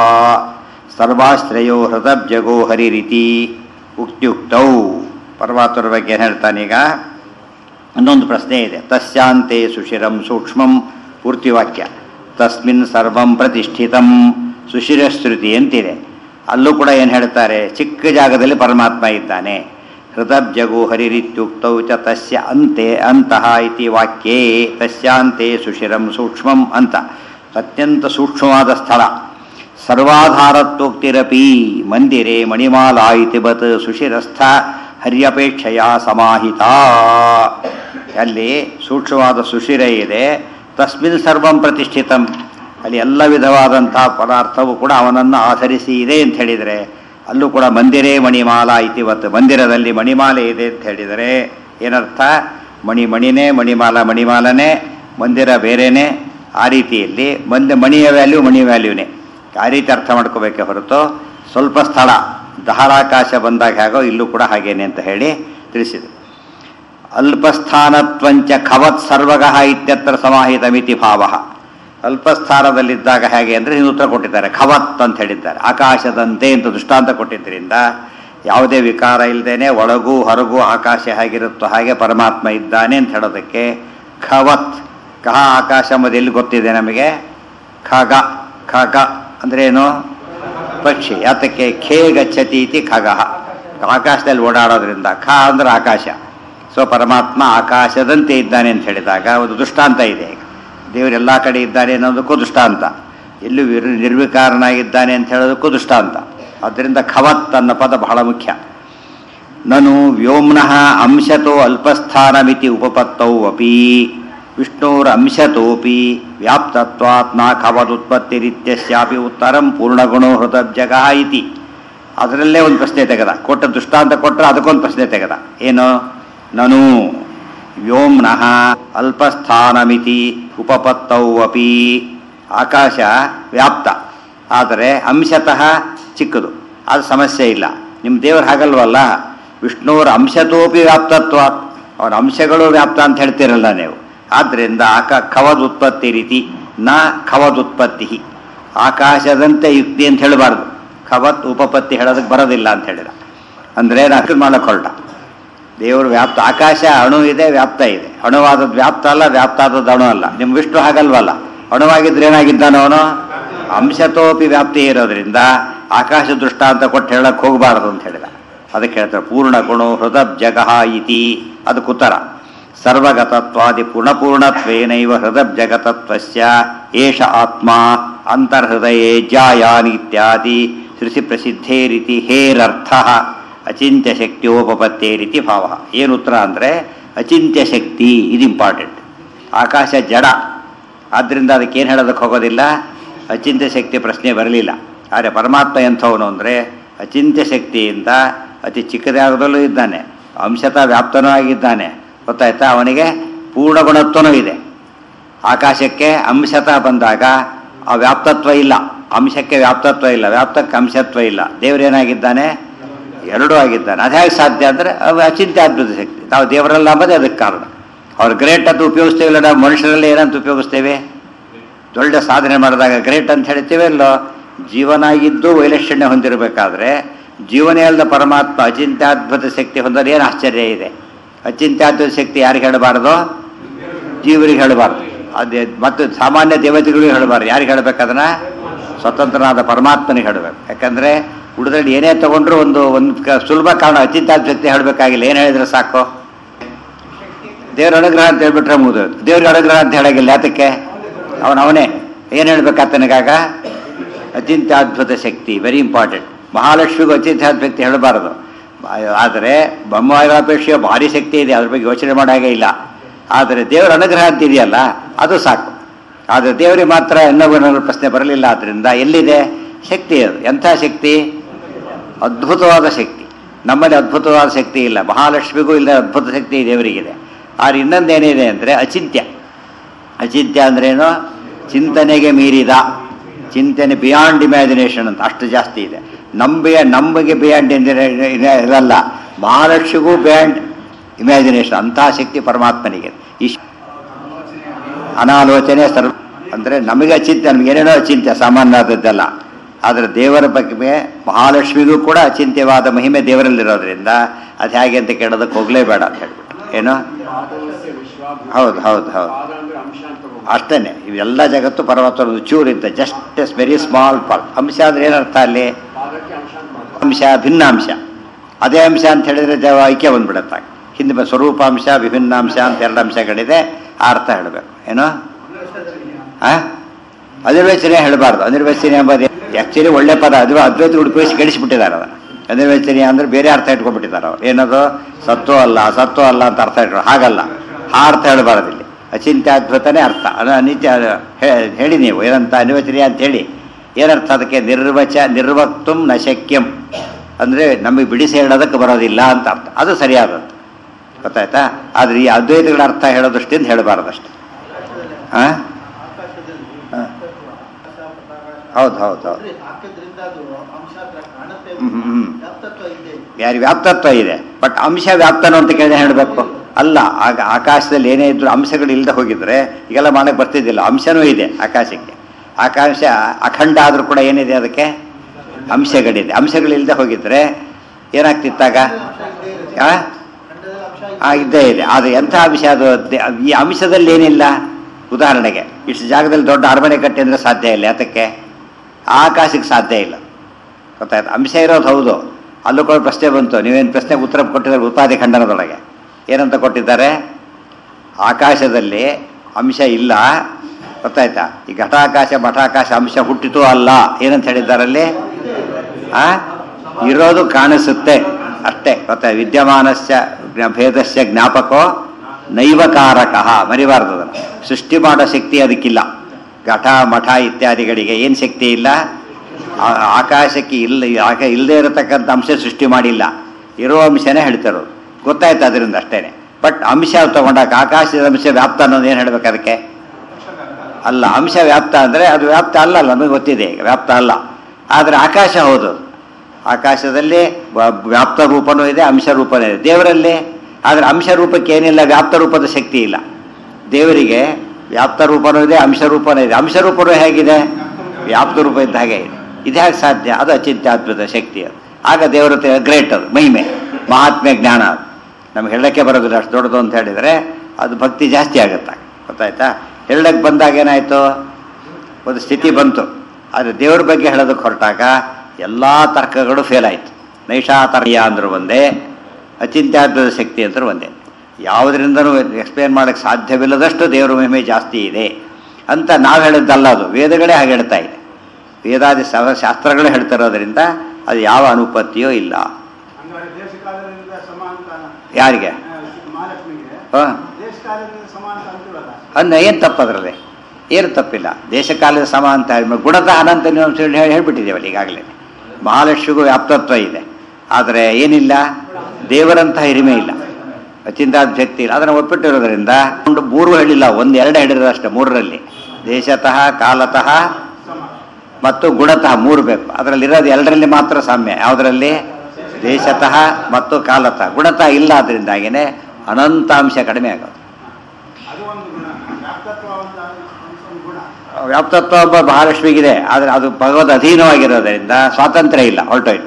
ಸರ್ವಾಶ್ರಯೋ ಹೃದಬ್ಜಗೋ ಹರಿರಿತಿ ಉಕ್ತ್ಯುಕ್ತೌ ಪರಮಾತ್ಮರ ಬಗ್ಗೆ ಏನು ಹೇಳ್ತಾನೀಗ ಇನ್ನೊಂದು ಪ್ರಶ್ನೆ ಇದೆ ತಸ್ಯಾಂತೆ ಸುಶಿರಂ ಸೂಕ್ಷ್ಮಂ ಪೂರ್ತಿವಾಕ್ಯ ತಸ್ಮಿನ್ ಸರ್ವಂ ಪ್ರತಿಷ್ಠಿತಂ ಸುಶಿರಶ್ರುತಿ ಅಂತಿದೆ ಅಲ್ಲೂ ಕೂಡ ಏನು ಹೇಳ್ತಾರೆ ಚಿಕ್ಕ ಜಾಗದಲ್ಲಿ ಪರಮಾತ್ಮ ಇದ್ದಾನೆ ಹೃದಬ್ಜಗೋ ಹರಿರಿತ್ಯುಕ್ತೌ ಚ ತಸ್ಯ ಅಂತೆ ಅಂತಃ ಇತಿ ವಾಕ್ಯೇ ತಸ್ಯಾಂತೆ ಸುಶಿರಂ ಸೂಕ್ಷ್ಮಂ ಅಂತ ಅತ್ಯಂತ ಸೂಕ್ಷ್ಮವಾದ ಸ್ಥಳ ಸರ್ವಾಧಾರತ್ವೋಕ್ತಿರಪಿ ಮಂದಿರೆ ಮಣಿಮಾಲಾ ಇತಿ ಬತ್ ಸುಶಿರಸ್ಥ ಹರ್ಯಪೇಕ್ಷೆಯ ಸಮಾಹಿತ ಅಲ್ಲಿ ಸೂಕ್ಷ್ಮವಾದ ಸುಶಿರ ಇದೆ ತಸ್ಮಿನ್ ಸರ್ವಂ ಪ್ರತಿಷ್ಠಿತಂ ಅಲ್ಲಿ ಎಲ್ಲ ವಿಧವಾದಂಥ ಪದಾರ್ಥವು ಕೂಡ ಅವನನ್ನು ಆಧರಿಸಿ ಇದೆ ಅಂತ ಹೇಳಿದರೆ ಅಲ್ಲೂ ಕೂಡ ಮಂದಿರೇ ಮಣಿಮಾಲಾ ಇತಿವತ್ತು ಮಂದಿರದಲ್ಲಿ ಮಣಿಮಾಲೆ ಇದೆ ಅಂತ ಹೇಳಿದರೆ ಏನರ್ಥ ಮಣಿ ಮಣಿನೇ ಮಣಿಮಾಲ ಮಣಿಮಾಲನೇ ಮಂದಿರ ಬೇರೆನೇ ಆ ರೀತಿಯಲ್ಲಿ ಮಂದಿ ಮಣಿಯ ವ್ಯಾಲ್ಯೂ ಮಣಿ ವ್ಯಾಲ್ಯೂನೇ ಆ ರೀತಿ ಅರ್ಥ ಮಾಡ್ಕೋಬೇಕೆ ಹೊರತು ಸ್ವಲ್ಪ ಸ್ಥಳ ದಹರಾಕಾಶ ಬಂದಾಗ ಹೇಗೋ ಇಲ್ಲೂ ಕೂಡ ಹಾಗೇನೆ ಅಂತ ಹೇಳಿ ತಿಳಿಸಿದೆ ಅಲ್ಪಸ್ಥಾನತ್ವಂಚ ಖವತ್ ಸರ್ವಗಃ ಇತ್ಯತ್ರ ಸಮಾಹಿತ ಮಿತಿ ಭಾವ ಅಲ್ಪಸ್ಥಾನದಲ್ಲಿದ್ದಾಗ ಹೇಗೆ ಅಂದರೆ ನೀವು ಉತ್ತರ ಕೊಟ್ಟಿದ್ದಾರೆ ಖವತ್ ಅಂತ ಹೇಳಿದ್ದಾರೆ ಆಕಾಶದಂತೆ ಅಂತ ದೃಷ್ಟಾಂತ ಕೊಟ್ಟಿದ್ದರಿಂದ ಯಾವುದೇ ವಿಕಾರ ಇಲ್ಲದೇನೆ ಒಳಗೂ ಹೊರಗೂ ಆಕಾಶ ಹೇಗಿರುತ್ತೋ ಹಾಗೆ ಪರಮಾತ್ಮ ಇದ್ದಾನೆ ಅಂತ ಹೇಳೋದಕ್ಕೆ ಖವತ್ ಕಹ ಆಕಾಶ ಎಂಬುದು ಎಲ್ಲಿ ಗೊತ್ತಿದೆ ನಮಗೆ ಖಗ ಖಗ ಅಂದ್ರೇನು ಪಕ್ಷಿ ಯಾತಕ್ಕೆ ಖೇ ಗಚ್ಚತಿ ಇತಿ ಖಗಃ ಆಕಾಶದಲ್ಲಿ ಓಡಾಡೋದ್ರಿಂದ ಖ ಅಂದ್ರೆ ಆಕಾಶ ಸೊ ಪರಮಾತ್ಮ ಆಕಾಶದಂತೆ ಇದ್ದಾನೆ ಅಂತ ಹೇಳಿದಾಗ ಒಂದು ದೃಷ್ಟಾಂತ ಇದೆ ಈಗ ದೇವರು ಎಲ್ಲ ಕಡೆ ಇದ್ದಾನೆ ಅನ್ನೋದಕ್ಕೂ ದೃಷ್ಟಾಂತ ಎಲ್ಲೂ ವಿರ್ ನಿರ್ವಿಕಾರನಾಗಿದ್ದಾನೆ ಅಂತ ಹೇಳೋದಕ್ಕೂ ದೃಷ್ಟಾಂತ ಆದ್ದರಿಂದ ಖವತ್ ಅನ್ನೋ ಪದ ಬಹಳ ಮುಖ್ಯ ನನು ವ್ಯೋಮ್ನಃ ಅಂಶತೋ ಅಲ್ಪಸ್ಥಾನಮಿತಿ ಉಪಪತ್ತೌ ಅಪಿ ವಿಷ್ಣೋರ ಅಂಶತೋಪಿ ವ್ಯಾಪ್ತತ್ವಾತ್ ನಾ ಖವದುತ್ಪತ್ತಿರಿತ್ಯಸ್ಯಾಪಿ ಉತ್ತರಂ ಪೂರ್ಣಗುಣೋ ಹೃದಬ್ಜಗ ಇತಿ ಅದರಲ್ಲೇ ಒಂದು ಪ್ರಶ್ನೆ ತೆಗೆದ ಕೊಟ್ಟ ದೃಷ್ಟಾಂತ ಕೊಟ್ಟರೆ ಅದಕ್ಕೊಂದು ಪ್ರಶ್ನೆ ತೆಗೆದ ಏನು ನನು ವ್ಯೋಮ್ನಃ ಅಲ್ಪಸ್ಥಾನಮಿತಿ ಉಪಪತ್ತೌ ಅಪಿ ಆಕಾಶ ವ್ಯಾಪ್ತ ಆದರೆ ಅಂಶತಃ ಚಿಕ್ಕದು ಅದು ಸಮಸ್ಯೆ ಇಲ್ಲ ನಿಮ್ಮ ದೇವರು ಹಾಗಲ್ವಲ್ಲ ವಿಷ್ಣುವರ ಅಂಶತೋಪಿ ವ್ಯಾಪ್ತತ್ವ ಅವನ ಅಂಶಗಳು ವ್ಯಾಪ್ತ ಅಂತ ಹೇಳ್ತೀರಲ್ಲ ನೀವು ಆದ್ದರಿಂದ ಆಕ ಖವದ್ ಉತ್ಪತ್ತಿ ರೀತಿ ನ ಖವದ್ ಉತ್ಪತ್ತಿ ಆಕಾಶದಂತೆ ಯುಕ್ತಿ ಅಂತ ಹೇಳಬಾರ್ದು ಖವತ್ ಉಪಪತ್ತಿ ಹೇಳೋದಕ್ಕೆ ಬರೋದಿಲ್ಲ ಅಂತ ಹೇಳಿದ ಅಂದರೆ ನಾನು ಮಾಡಕ್ಕೆ ಹೊರಟ ದೇವರು ವ್ಯಾಪ್ತ ಆಕಾಶ ಅಣು ಇದೆ ವ್ಯಾಪ್ತ ಇದೆ ಅಣುವಾದದ್ದು ವ್ಯಾಪ್ತ ಅಲ್ಲ ವ್ಯಾಪ್ತ ಆದದ್ದು ಅಣು ಅಲ್ಲ ನಿಮ್ಮ ವಿಷ್ಣು ಹಾಗಲ್ವಲ್ಲ ಅಣುವಾಗಿದ್ರೆ ಏನಾಗಿದ್ದಾನ ಅವನು ಅಂಶತೋಪಿ ವ್ಯಾಪ್ತಿ ಇರೋದ್ರಿಂದ ಆಕಾಶ ದೃಷ್ಟಾಂತ ಕೊಟ್ಟು ಹೇಳಕ್ಕೆ ಹೋಗಬಾರದು ಅಂತ ಹೇಳಿದ ಅದಕ್ಕೆ ಹೇಳ್ತಾರೆ ಪೂರ್ಣ ಗುಣೋ ಹೃದಬ್ ಜಗಹ ಇತಿ ಅದಕ್ಕೆ ಉತ್ತರ ಸರ್ವಗತತ್ವಾದಿ ಪೂರ್ಣಪೂರ್ಣತ್ವೇನೈವ ಹೃದಬ್ ಜಗತತ್ವಸ್ಯ ಏಷ ಆತ್ಮ ಅಂತರ್ಹೃದಯೇ ಜಾಯಾನ್ ಇತ್ಯಾದಿ ಸೃಷಿ ಪ್ರಸಿದ್ಧೇ ರೀತಿ ಹೇರರ್ಥ ಅಚಿಂತ್ಯ ಶಕ್ತಿಯೋಪಪತ್ತೇ ರೀತಿ ಭಾವ ಏನು ಉತ್ತರ ಅಂದರೆ ಅಚಿಂತ್ಯ ಶಕ್ತಿ ಇದು ಇಂಪಾರ್ಟೆಂಟ್ ಆಕಾಶ ಜಡ ಆದ್ದರಿಂದ ಅದಕ್ಕೆ ಏನು ಹೇಳೋದಕ್ಕೆ ಹೋಗೋದಿಲ್ಲ ಅಚಿಂತ್ಯ ಶಕ್ತಿ ಪ್ರಶ್ನೆ ಬರಲಿಲ್ಲ ಆದರೆ ಪರಮಾತ್ಮ ಎಂಥವನು ಅಂದರೆ ಅಚಿಂತ್ಯ ಶಕ್ತಿಯಿಂದ ಅತಿ ಚಿಕ್ಕದಾಗದಲ್ಲೂ ಇದ್ದಾನೆ ಅಂಶತಃ ವ್ಯಾಪ್ತನೂ ಆಗಿದ್ದಾನೆ ಗೊತ್ತಾಯ್ತಾ ಅವನಿಗೆ ಪೂರ್ಣ ಗುಣತ್ವನೂ ಇದೆ ಆಕಾಶಕ್ಕೆ ಅಂಶತಃ ಬಂದಾಗ ಆ ವ್ಯಾಪ್ತತ್ವ ಇಲ್ಲ ಅಂಶಕ್ಕೆ ವ್ಯಾಪ್ತತ್ವ ಇಲ್ಲ ವ್ಯಾಪ್ತಕ್ಕೆ ಅಂಶತ್ವ ಇಲ್ಲ ದೇವರೇನಾಗಿದ್ದಾನೆ ಎರಡೂ ಆಗಿದ್ದಾನೆ ಅದು ಹೇಗೆ ಸಾಧ್ಯ ಅಂದರೆ ಅವು ಅಚಿಂತ್ಯ ಅದ್ಭುತ ಶಕ್ತಿ ನಾವು ದೇವರಲ್ಲ ಅಂಬೋದೇ ಅದಕ್ಕೆ ಕಾರಣ ಅವ್ರು ಗ್ರೇಟ್ ಅಂತ ಉಪಯೋಗಿಸ್ತೇವಿಲ್ಲ ನಾವು ಮನುಷ್ಯರಲ್ಲಿ ಏನಂತ ಉಪಯೋಗಿಸ್ತೇವೆ ದೊಡ್ಡ ಸಾಧನೆ ಮಾಡಿದಾಗ ಗ್ರೇಟ್ ಅಂತ ಹೇಳ್ತೇವೆ ಅಲ್ಲೋ ಜೀವನಾಗಿದ್ದು ವೈಲಕ್ಷಣ್ಯ ಹೊಂದಿರಬೇಕಾದ್ರೆ ಜೀವನೇ ಅಲ್ಲದ ಪರಮಾತ್ಮ ಅಚಿಂತ್ಯಾದ್ಭುತ ಶಕ್ತಿ ಹೊಂದಲು ಏನು ಆಶ್ಚರ್ಯ ಇದೆ ಅಚಿಂತ್ಯಾದ್ಭುತ ಶಕ್ತಿ ಯಾರಿಗೆ ಹೇಳಬಾರ್ದು ಜೀವರಿಗೆ ಹೇಳಬಾರ್ದು ಅದೇ ಮತ್ತು ಸಾಮಾನ್ಯ ದೇವತೆಗಳಿಗೂ ಹೇಳಬಾರ್ದು ಯಾರಿಗೆ ಹೇಳಬೇಕದನ್ನ ಸ್ವತಂತ್ರನಾದ ಪರಮಾತ್ಮನಿಗೆ ಹೇಳಬೇಕು ಯಾಕಂದರೆ ಉಳಿದ್ರಲ್ಲಿ ಏನೇ ತಗೊಂಡ್ರು ಒಂದು ಒಂದು ಕ- ಸುಲಭ ಕಾರಣ ಅಚಿಂತ್ಯಾದ ಶಕ್ತಿ ಹೇಳಬೇಕಾಗಿಲ್ಲ ಏನು ಹೇಳಿದ್ರೆ ಸಾಕು ದೇವ್ರ ಅನುಗ್ರಹ ಅಂತ ಹೇಳ್ಬಿಟ್ರೆ ಮುಗಿದು ದೇವ್ರ ಅನುಗ್ರಹ ಅಂತ ಹೇಳಾಗಿಲ್ಲ ಯಾತಕ್ಕೆ ಅವನ ಅವನೇ ಏನು ಹೇಳ್ಬೇಕು ಆತನಿಗಾಗ ಅಚಿಂತ್ಯಾದ್ಭುತ ಶಕ್ತಿ ವೆರಿ ಇಂಪಾರ್ಟೆಂಟ್ ಮಹಾಲಕ್ಷ್ಮಿಗೂ ಅಚಿಂತ್ಯಾದ್ಭುತ ಶಕ್ತಿ ಹೇಳಬಾರದು ಆದರೆ ಬ್ರಹ್ಮಾಪೇಕ್ಷೆಯ ಭಾರಿ ಶಕ್ತಿ ಇದೆ ಅದ್ರ ಬಗ್ಗೆ ಯೋಚನೆ ಮಾಡಾಗೆ ಇಲ್ಲ ಆದರೆ ದೇವರ ಅನುಗ್ರಹ ಅಂತ ಇದೆಯಲ್ಲ ಅದು ಸಾಕು ಆದರೆ ದೇವರಿಗೆ ಮಾತ್ರ ಇನ್ನೊಬ್ಬರ ಪ್ರಶ್ನೆ ಬರಲಿಲ್ಲ ಆದ್ದರಿಂದ ಎಲ್ಲಿದೆ ಶಕ್ತಿ ಅದು ಎಂಥ ಶಕ್ತಿ ಅದ್ಭುತವಾದ ಶಕ್ತಿ ನಮ್ಮಲ್ಲಿ ಅದ್ಭುತವಾದ ಶಕ್ತಿ ಇಲ್ಲ ಮಹಾಲಕ್ಷ್ಮಿಗೂ ಇಲ್ಲ ಅದ್ಭುತ ಶಕ್ತಿ ದೇವರಿಗಿದೆ ಆದರೆ ಇನ್ನೊಂದೇನಿದೆ ಅಂದರೆ ಅಚಿಂತ್ಯ ಅಚಿಂತ್ಯ ಅಂದ್ರೇನು ಚಿಂತನೆಗೆ ಮೀರಿದ ಚಿಂತನೆ ಬಿಯಾಂಡ್ ಇಮ್ಯಾಜಿನೇಷನ್ ಅಂತ ಅಷ್ಟು ಜಾಸ್ತಿ ಇದೆ ನಂಬಿಯ ನಂಬಿಗೆ ಬಿಯಾಂಡ್ ಇದಲ್ಲ ಮಹಾಲಕ್ಷ್ಮಿಗೂ ಬಿಯಾಂಡ್ ಇಮ್ಯಾಜಿನೇಷನ್ ಅಂತಹ ಶಕ್ತಿ ಪರಮಾತ್ಮನಿಗೆ ಇಶ್ ಅನಾಲೋಚನೆ ಸರ್ವ ಅಂದರೆ ನಮಗೆ ಅಚಿಂತ್ಯ ನಮ್ಗೆ ಏನೇನೋ ಅಚಿಂತ್ಯ ಸಾಮಾನ್ಯವಾದದ್ದಲ್ಲ ಆದರೆ ದೇವರ ಬಗ್ಗೆ ಮಹಾಲಕ್ಷ್ಮಿಗೂ ಕೂಡ ಅಚಿಂತ್ಯವಾದ ಮಹಿಮೆ ದೇವರಲ್ಲಿರೋದ್ರಿಂದ ಅದು ಹೇಗೆ ಅಂತ ಕೇಳೋದಕ್ಕೆ ಹೋಗಲೇಬೇಡ ಅಂತ ಹೇಳ್ಬಿಟ್ಟು ಏನು ಹೌದು ಹೌದು ಹೌದು ಅಷ್ಟೇನೆ ಇವೆಲ್ಲ ಜಗತ್ತು ಪರ್ವತ ಚೂರು ಇದ್ದ just as very small part ಅಂಶ ಅಂದ್ರೆ ಏನರ್ಥ ಅಲ್ಲಿ ಅಂಶ ಭಿನ್ನಾಂಶ ಅದೇ ಅಂಶ ಅಂತ ಹೇಳಿದ್ರೆ ದೇವ ಐಕ್ಯ ಬಂದ್ಬಿಡುತ್ತೆ ಹಿಂದೆ ಬ- ಸ್ವರೂಪಾಂಶ ವಿಭಿನ್ನಾಂಶ ಅಂತ ಎರಡು ಅಂಶಗಳಿದೆ ಆ ಅರ್ಥ ಹೇಳಬೇಕು ಏನು ಆ ಅನಿರ್ವಚನೆ ಹೇಳಬಾರ್ದು ಅನಿರ್ವಚನೆ ಎಂಬುದು ಆ್ಯಕ್ಚುಲಿ ಒಳ್ಳೆ ಪದ ಅದು ಅದ್ವೈತ ಉಡುಪಿಸಿ ಗೆಡಿಸಿಬಿಟ್ಟಿದ್ದಾರೆ ಅದನ್ನು ಅನಿರ್ವಚನೆ ಅಂದ್ರೆ ಬೇರೆ ಅರ್ಥ ಇಟ್ಕೊಂಡ್ಬಿಟ್ಟಿದ್ದಾರೆ ಅವ್ರು ಏನದು ಸತ್ವ ಅಲ್ಲ ಸತ್ವ ಅಲ್ಲ ಅಂತ ಅರ್ಥ ಇಟ್ಕೊಂಡು ಹಾಗಲ್ಲ ಆ ಅರ್ಥ ಹೇಳಬಾರದು ಇಲ್ಲಿ ಅಚಿಂತ್ಯಾದ್ಭುತನೇ ಅರ್ಥ ಅದು ಅನಿತ್ಯ ಹೇ- ಹೇಳಿ ನೀವು ಏನಂತ ಅನಿರ್ವಚನೆ ಅಂತ ಹೇಳಿ ಏನರ್ಥ ಅದಕ್ಕೆ ನಿರ್ವಚ ನಿರ್ವಕ್ತುಂ ನ ಶಕ್ಯಂ ಅಂದರೆ ನಮಗೆ ಬಿಡಿಸಿ ಹೇಳೋದಕ್ಕೆ ಬರೋದಿಲ್ಲ ಅಂತ ಅರ್ಥ ಅದು ಸರಿಯಾದದ್ದು ಗೊತ್ತಾಯ್ತಾ ಆದರೆ ಈ ಅದ್ವೈತಗಳ ಅರ್ಥ ಹೇಳೋದಷ್ಟಿಂದ ಹೇಳಬಾರದಷ್ಟೆ ಹಾಂ ಹೌದು ಹೌದು ಹೌದು ಹಾಕಿದ್ರಿಂದ ಅದು ಅಂಶ ಹತ್ರ ಕಾಣುತ್ತೆ ಹ್ಮ್, ಹ್ಮ್, ಹ್ಮ್. ವ್ಯಾಪ್ತತ್ವ ಇದೆ ಯಾರು ವ್ಯಾಪ್ತತ್ವ ಇದೆ ಬಟ್ ಅಂಶ ವ್ಯಾಪ್ತನು ಅಂತ ಕೇಳಿದ್ರೆ ಹೇಳಬೇಕು ಅಲ್ಲ ಆಗ ಆಕಾಶದಲ್ಲಿ ಏನೇ ಇದ್ರು ಅಂಶಗಳು ಇಲ್ಲದೆ ಹೋಗಿದ್ರೆ ಈಗೆಲ್ಲ ಮಾಡಕ್ಕೆ ಬರ್ತಿದ್ದಿಲ್ಲ ಅಂಶನೂ ಇದೆ ಆಕಾಶಕ್ಕೆ ಆಕಾಶ ಅಖಂಡ ಆದರೂ ಕೂಡ ಏನಿದೆ ಅದಕ್ಕೆ ಅಂಶಗಳಿದೆ ಅಂಶಗಳಿಲ್ಲದೆ ಹೋಗಿದ್ರೆ ಏನಾಗ್ತಿತ್ತಾಗ ಆ? ಖಂಡದ ಅಂಶ ಆ, ಇದ್ದೇ ಇದೆ ಆದರೆ ಎಂಥ ಅಂಶ ಅದು ದೆ- ಈ ಅಂಶದಲ್ಲಿ ಏನಿಲ್ಲ ಉದಾಹರಣೆಗೆ ಇಷ್ಟು ಜಾಗದಲ್ಲಿ ದೊಡ್ಡ ಅರಮನೆ ಕಟ್ಟಿ ಅಂದರೆ ಸಾಧ್ಯ ಇಲ್ಲ ಯಾತಕ್ಕೆ ಆಕಾಶಕ್ಕೆ ಸಾಧ್ಯ ಇಲ್ಲ ಗೊತ್ತಾಯ್ತು ಅಂಶ ಇರೋದು ಹೌದು ಅಲ್ಲೂ ಕೂಡ ಪ್ರಶ್ನೆ ಬಂತು ನೀವೇನು ಪ್ರಶ್ನೆಗೆ ಉತ್ತರ ಕೊಟ್ಟಿದ್ದಾರೆ ಉಪಾಧಿ ಖಂಡನದೊಳಗೆ ಏನಂತ ಕೊಟ್ಟಿದ್ದಾರೆ ಆಕಾಶದಲ್ಲಿ ಅಂಶ ಇಲ್ಲ ಗೊತ್ತಾಯ್ತಾ ಈ ಘಟಾಕಾಶ ಮಠಾಕಾಶ ಅಂಶ ಹುಟ್ಟಿತು ಅಲ್ಲ ಏನಂತ ಹೇಳಿದ್ದಾರಲ್ಲಿ ಆ ಇರೋದು ಕಾಣಿಸುತ್ತೆ ಅಷ್ಟೇ ಗೊತ್ತಾಯ್ತು ವಿದ್ಯಮಾನಸ್ಯ ಜ್ಞ- ಭೇದಸ್ಯ ಜ್ಞಾಪಕೋ ನೈವಕಾರಕ ಮರಿಬಾರ್ದು ಅದನ್ನು ಸೃಷ್ಟಿ ಮಾಡೋ ಶಕ್ತಿ ಅದಕ್ಕಿಲ್ಲ ಘಟ ಮಠ ಇತ್ಯಾದಿಗಳಿಗೆ ಏನು ಶಕ್ತಿ ಇಲ್ಲ ಆ- ಆಕಾಶಕ್ಕೆ ಇಲ್ಲ ಆಕ ಇಲ್ಲದೆ ಇರತಕ್ಕಂಥ ಅಂಶ ಸೃಷ್ಟಿ ಮಾಡಿಲ್ಲ ಇರೋ ಅಂಶನೇ ಹೇಳ್ತಿರೋದು ಗೊತ್ತಾಯ್ತು ಅದರಿಂದ ಅಷ್ಟೇನೆ ಬಟ್ ಅಂಶ ತಗೊಂಡಾಗ ಆಕಾಶದ ಅಂಶ ವ್ಯಾಪ್ತ ಅನ್ನೋದು ಏನು ಹೇಳ್ಬೇಕು ಅದಕ್ಕೆ ಅಲ್ಲ ಅಂಶ ವ್ಯಾಪ್ತ ಅಂದರೆ ಅದು ವ್ಯಾಪ್ತ ಅಲ್ಲ ನಮಗೆ ಗೊತ್ತಿದೆ ಈಗ ವ್ಯಾಪ್ತ ಅಲ್ಲ ಆದರೆ ಆಕಾಶ ಹೌದು ಆಕಾಶದಲ್ಲಿ ವ- ವ್ಯಾಪ್ತ ರೂಪನೂ ಇದೆ ಅಂಶ ರೂಪನೂ ಇದೆ ದೇವರಲ್ಲಿ ಆದರೆ ಅಂಶ ರೂಪಕ್ಕೆ ಏನಿಲ್ಲ ವ್ಯಾಪ್ತ ರೂಪದ ಶಕ್ತಿ ಇಲ್ಲ ದೇವರಿಗೆ ವ್ಯಾಪ್ತ ರೂಪನೂ ಇದೆ ಅಂಶ ರೂಪನೂ ಇದೆ ಅಂಶ ರೂಪನೂ ಹೇಗಿದೆ ವ್ಯಾಪ್ತ ರೂಪ ಇದ್ದ ಹಾಗೆ ಇದೆ ಇದು ಹೇಗೆ ಸಾಧ್ಯ ಅದು ಅಚಿಂತ್ಯಾದ್ಭುತ ಶಕ್ತಿ ಅದು ಆಗ ದೇವರ ಗ್ರೇಟ್ ಅದು ಮಹಿಮೆ ಮಹಾತ್ಮೆ ಜ್ಞಾನ ಅದು ನಮ್ಗೆ ಹೇಳಕ್ಕೆ ಬರೋದಿಲ್ಲ ಅಷ್ಟು ದೊಡ್ಡದು ಅಂತ ಹೇಳಿದರೆ ಅದು ಭಕ್ತಿ ಜಾಸ್ತಿ ಆಗುತ್ತೆ ಗೊತ್ತಾಯ್ತಾ ಹೇಳಕ್ಕೆ ಬಂದಾಗ ಏನಾಯಿತು ಒಂದು ಸ್ಥಿತಿ ಬಂತು ಆದರೆ ದೇವ್ರ ಬಗ್ಗೆ ಹೇಳೋದಕ್ಕೆ ಹೊರಟಾಗ ಎಲ್ಲ ತರ್ಕಗಳು ಫೇಲ್ ಆಯಿತು ನೈಷಾತರ್ಯ ಅಂದ್ರು ಒಂದೇ ಅಚಿಂತ್ಯಾದ್ಭುತ ಶಕ್ತಿ ಅಂತ ಒಂದೇ ಯಾವುದರಿಂದನೂ ಎಕ್ಸ್ಪ್ಲೇನ್ ಮಾಡೋಕ್ಕೆ ಸಾಧ್ಯವಿಲ್ಲದಷ್ಟು ದೇವರ ಮಹಿಮೆ ಜಾಸ್ತಿ ಇದೆ ಅಂತ ನಾವು ಹೇಳಿದ್ದಲ್ಲ ಅದು ವೇದಗಳೇ ಹಾಗೆ ಹೇಳ್ತಾ ಇದೆ ವೇದಾದಿ ಸ- ಶಾಸ್ತ್ರಗಳೇ ಹೇಳ್ತಿರೋದ್ರಿಂದ ಅದು ಯಾವ ಅನುಪತ್ತಿಯೂ ಇಲ್ಲ ಹಂಗಾರೆ ದೇಶಕಾಲದಿಂದ ಸಮಾನತಾನ ಯಾರಿಗೆ ಮಹಾಲಕ್ಷ್ಮಿಗೆ ಹಾಂ ದೇಶಕಾಲದಿಂದ ಸಮಾನತ ಅಂತೀವಲ್ಲ ಅನ್ನ ಏನು ತಪ್ಪದ್ರಲ್ಲಿ ಏನು ತಪ್ಪಿಲ್ಲ ದೇಶಕಾಲದ ಸಮ ಅಂತ ಹೇಳಿ ಗುಣತಃ ಅನಂತ ನೀವು ಅಂತ ಹೇಳಿ ಹೇಳ್ಬಿಟ್ಟಿದ್ದೇವಲ್ಲ ಈಗಾಗಲೇ ಮಹಾಲಕ್ಷ್ಮಿಗೂ ವ್ಯಾಪ್ತತ್ವ ಇದೆ ಆದರೆ ಏನಿಲ್ಲ ದೇವರಂತಹ ಹಿರಿಮೆ ಇಲ್ಲ ಅಚಿಂತಾದ ಶಕ್ತಿ ಇಲ್ಲ ಅದನ್ನು ಒಪ್ಪಿಟ್ಟಿರೋದ್ರಿಂದ ಒಂದು ಮೂರು ಹೇಳಿಲ್ಲ ಒಂದು ಎರಡು ಹೇಳಿರೋದು ಅಷ್ಟೇ ಮೂರರಲ್ಲಿ ದೇಶತಃ ಕಾಲತಃ ಮತ್ತು ಗುಣತಃ ಮೂರು ಬೇಕು ಅದರಲ್ಲಿ ಇರೋದು ಎರಡರಲ್ಲಿ ಮಾತ್ರ ಸಾಮ್ಯ ಯಾವುದರಲ್ಲಿ ದೇಶತಃ ಮತ್ತು ಕಾಲತಃ ಗುಣತಃ ಇಲ್ಲ ಅದರಿಂದಾಗಿನೇ ಅನಂತಾಂಶ ಕಡಿಮೆ ಆಗೋದು ಅದು ಒಂದು ಗುಣ ವ್ಯಾಪ್ತತ್ವ ಒಂದು ಒಂದು ಗುಣ ವ್ಯಾಪ್ತತ್ವ ಒಬ್ಬ ಮಹಾಲಕ್ಷ್ಮಿಗಿದೆ ಆದರೆ ಅದು ಭಗವದ್ ಅಧೀನವಾಗಿರೋದರಿಂದ ಸ್ವಾತಂತ್ರ್ಯ ಇಲ್ಲ ಹೊರಟೋಯ್ತು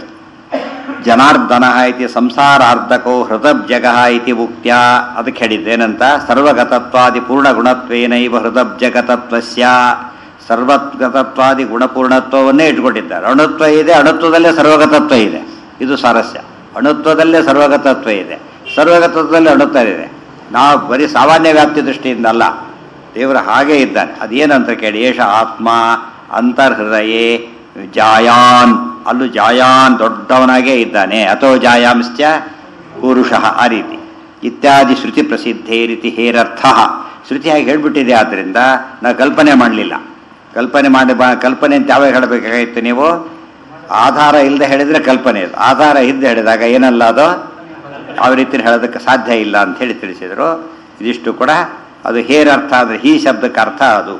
ಜನಾರ್ದನ ಇತಿ ಸಂಸಾರಾರ್ಧಕೋ ಹೃದಬ್ಜಗ ಇತಿ ಉಕ್ತ್ಯ ಅದಕ್ಕೆ ಹೇಳಿದ್ದು ಏನಂತ ಸರ್ವಗತತ್ವಾದಿ ಪೂರ್ಣಗುಣತ್ವೇನೈವ ಹೃದಬ್ಜಗತತ್ವಸ್ಯ ಸರ್ವಗತತ್ವಾದಿ ಗುಣಪೂರ್ಣತ್ವವನ್ನೇ ಇಟ್ಕೊಂಡಿದ್ದಾರೆ ಅಣುತ್ವ ಇದೆ ಅಣುತ್ವದಲ್ಲೇ ಸರ್ವಗತತ್ವ ಇದೆ ಇದು ಸ್ವಾರಸ್ಯ ಅಣುತ್ವದಲ್ಲೇ ಸರ್ವಗತತ್ವ ಇದೆ ಸರ್ವಗತತ್ವದಲ್ಲೇ ಅಣುತ್ವ ಇದೆ ನಾವು ಬರೀ ಸಾಮಾನ್ಯ ವ್ಯಾಪ್ತಿ ದೃಷ್ಟಿಯಿಂದ ಅಲ್ಲ ದೇವರು ಹಾಗೇ ಇದ್ದಾನೆ ಅದೇನಂತ ಕೇಳಿ ಏಷ ಆತ್ಮ ಅಂತರ್ಹೃದಯೇ ಜಾಯಾನ್ ಅಲ್ಲೂ ಜಾಯಾನ್ ದೊಡ್ಡವನಾಗೇ ಇದ್ದಾನೆ ಅಥೋ ಜಾಯಾಂಶ್ಚ ಪುರುಷಃ ಆ ರೀತಿ ಇತ್ಯಾದಿ ಶ್ರುತಿ ಪ್ರಸಿದ್ಧೇ ರೀತಿ ಹೇರರ್ಥ ಶ್ರುತಿ ಹಾಗೆ ಹೇಳ್ಬಿಟ್ಟಿದೆ ಆದ್ದರಿಂದ ನಾವು ಕಲ್ಪನೆ ಮಾಡಲಿಲ್ಲ ಕಲ್ಪನೆ ಮಾಡಿ ಬಾ ಕಲ್ಪನೆ ಅಂತ ಯಾವಾಗ ಹೇಳಬೇಕಾಗಿತ್ತು ನೀವು ಆಧಾರ ಇಲ್ಲದೆ ಹೇಳಿದರೆ ಕಲ್ಪನೆ ಅದು ಆಧಾರ ಇಲ್ಲದೆ ಹೇಳಿದಾಗ ಏನಲ್ಲ ಅದು ಯಾವ ರೀತಿ ಹೇಳೋದಕ್ಕೆ ಸಾಧ್ಯ ಇಲ್ಲ ಅಂತ ಹೇಳಿ ತಿಳಿಸಿದರು ಇದಿಷ್ಟು ಕೂಡ ಅದು ಹೇರರ್ಥ ಅಂದರೆ ಈ ಶಬ್ದಕ್ಕೆ ಅರ್ಥ ಅದು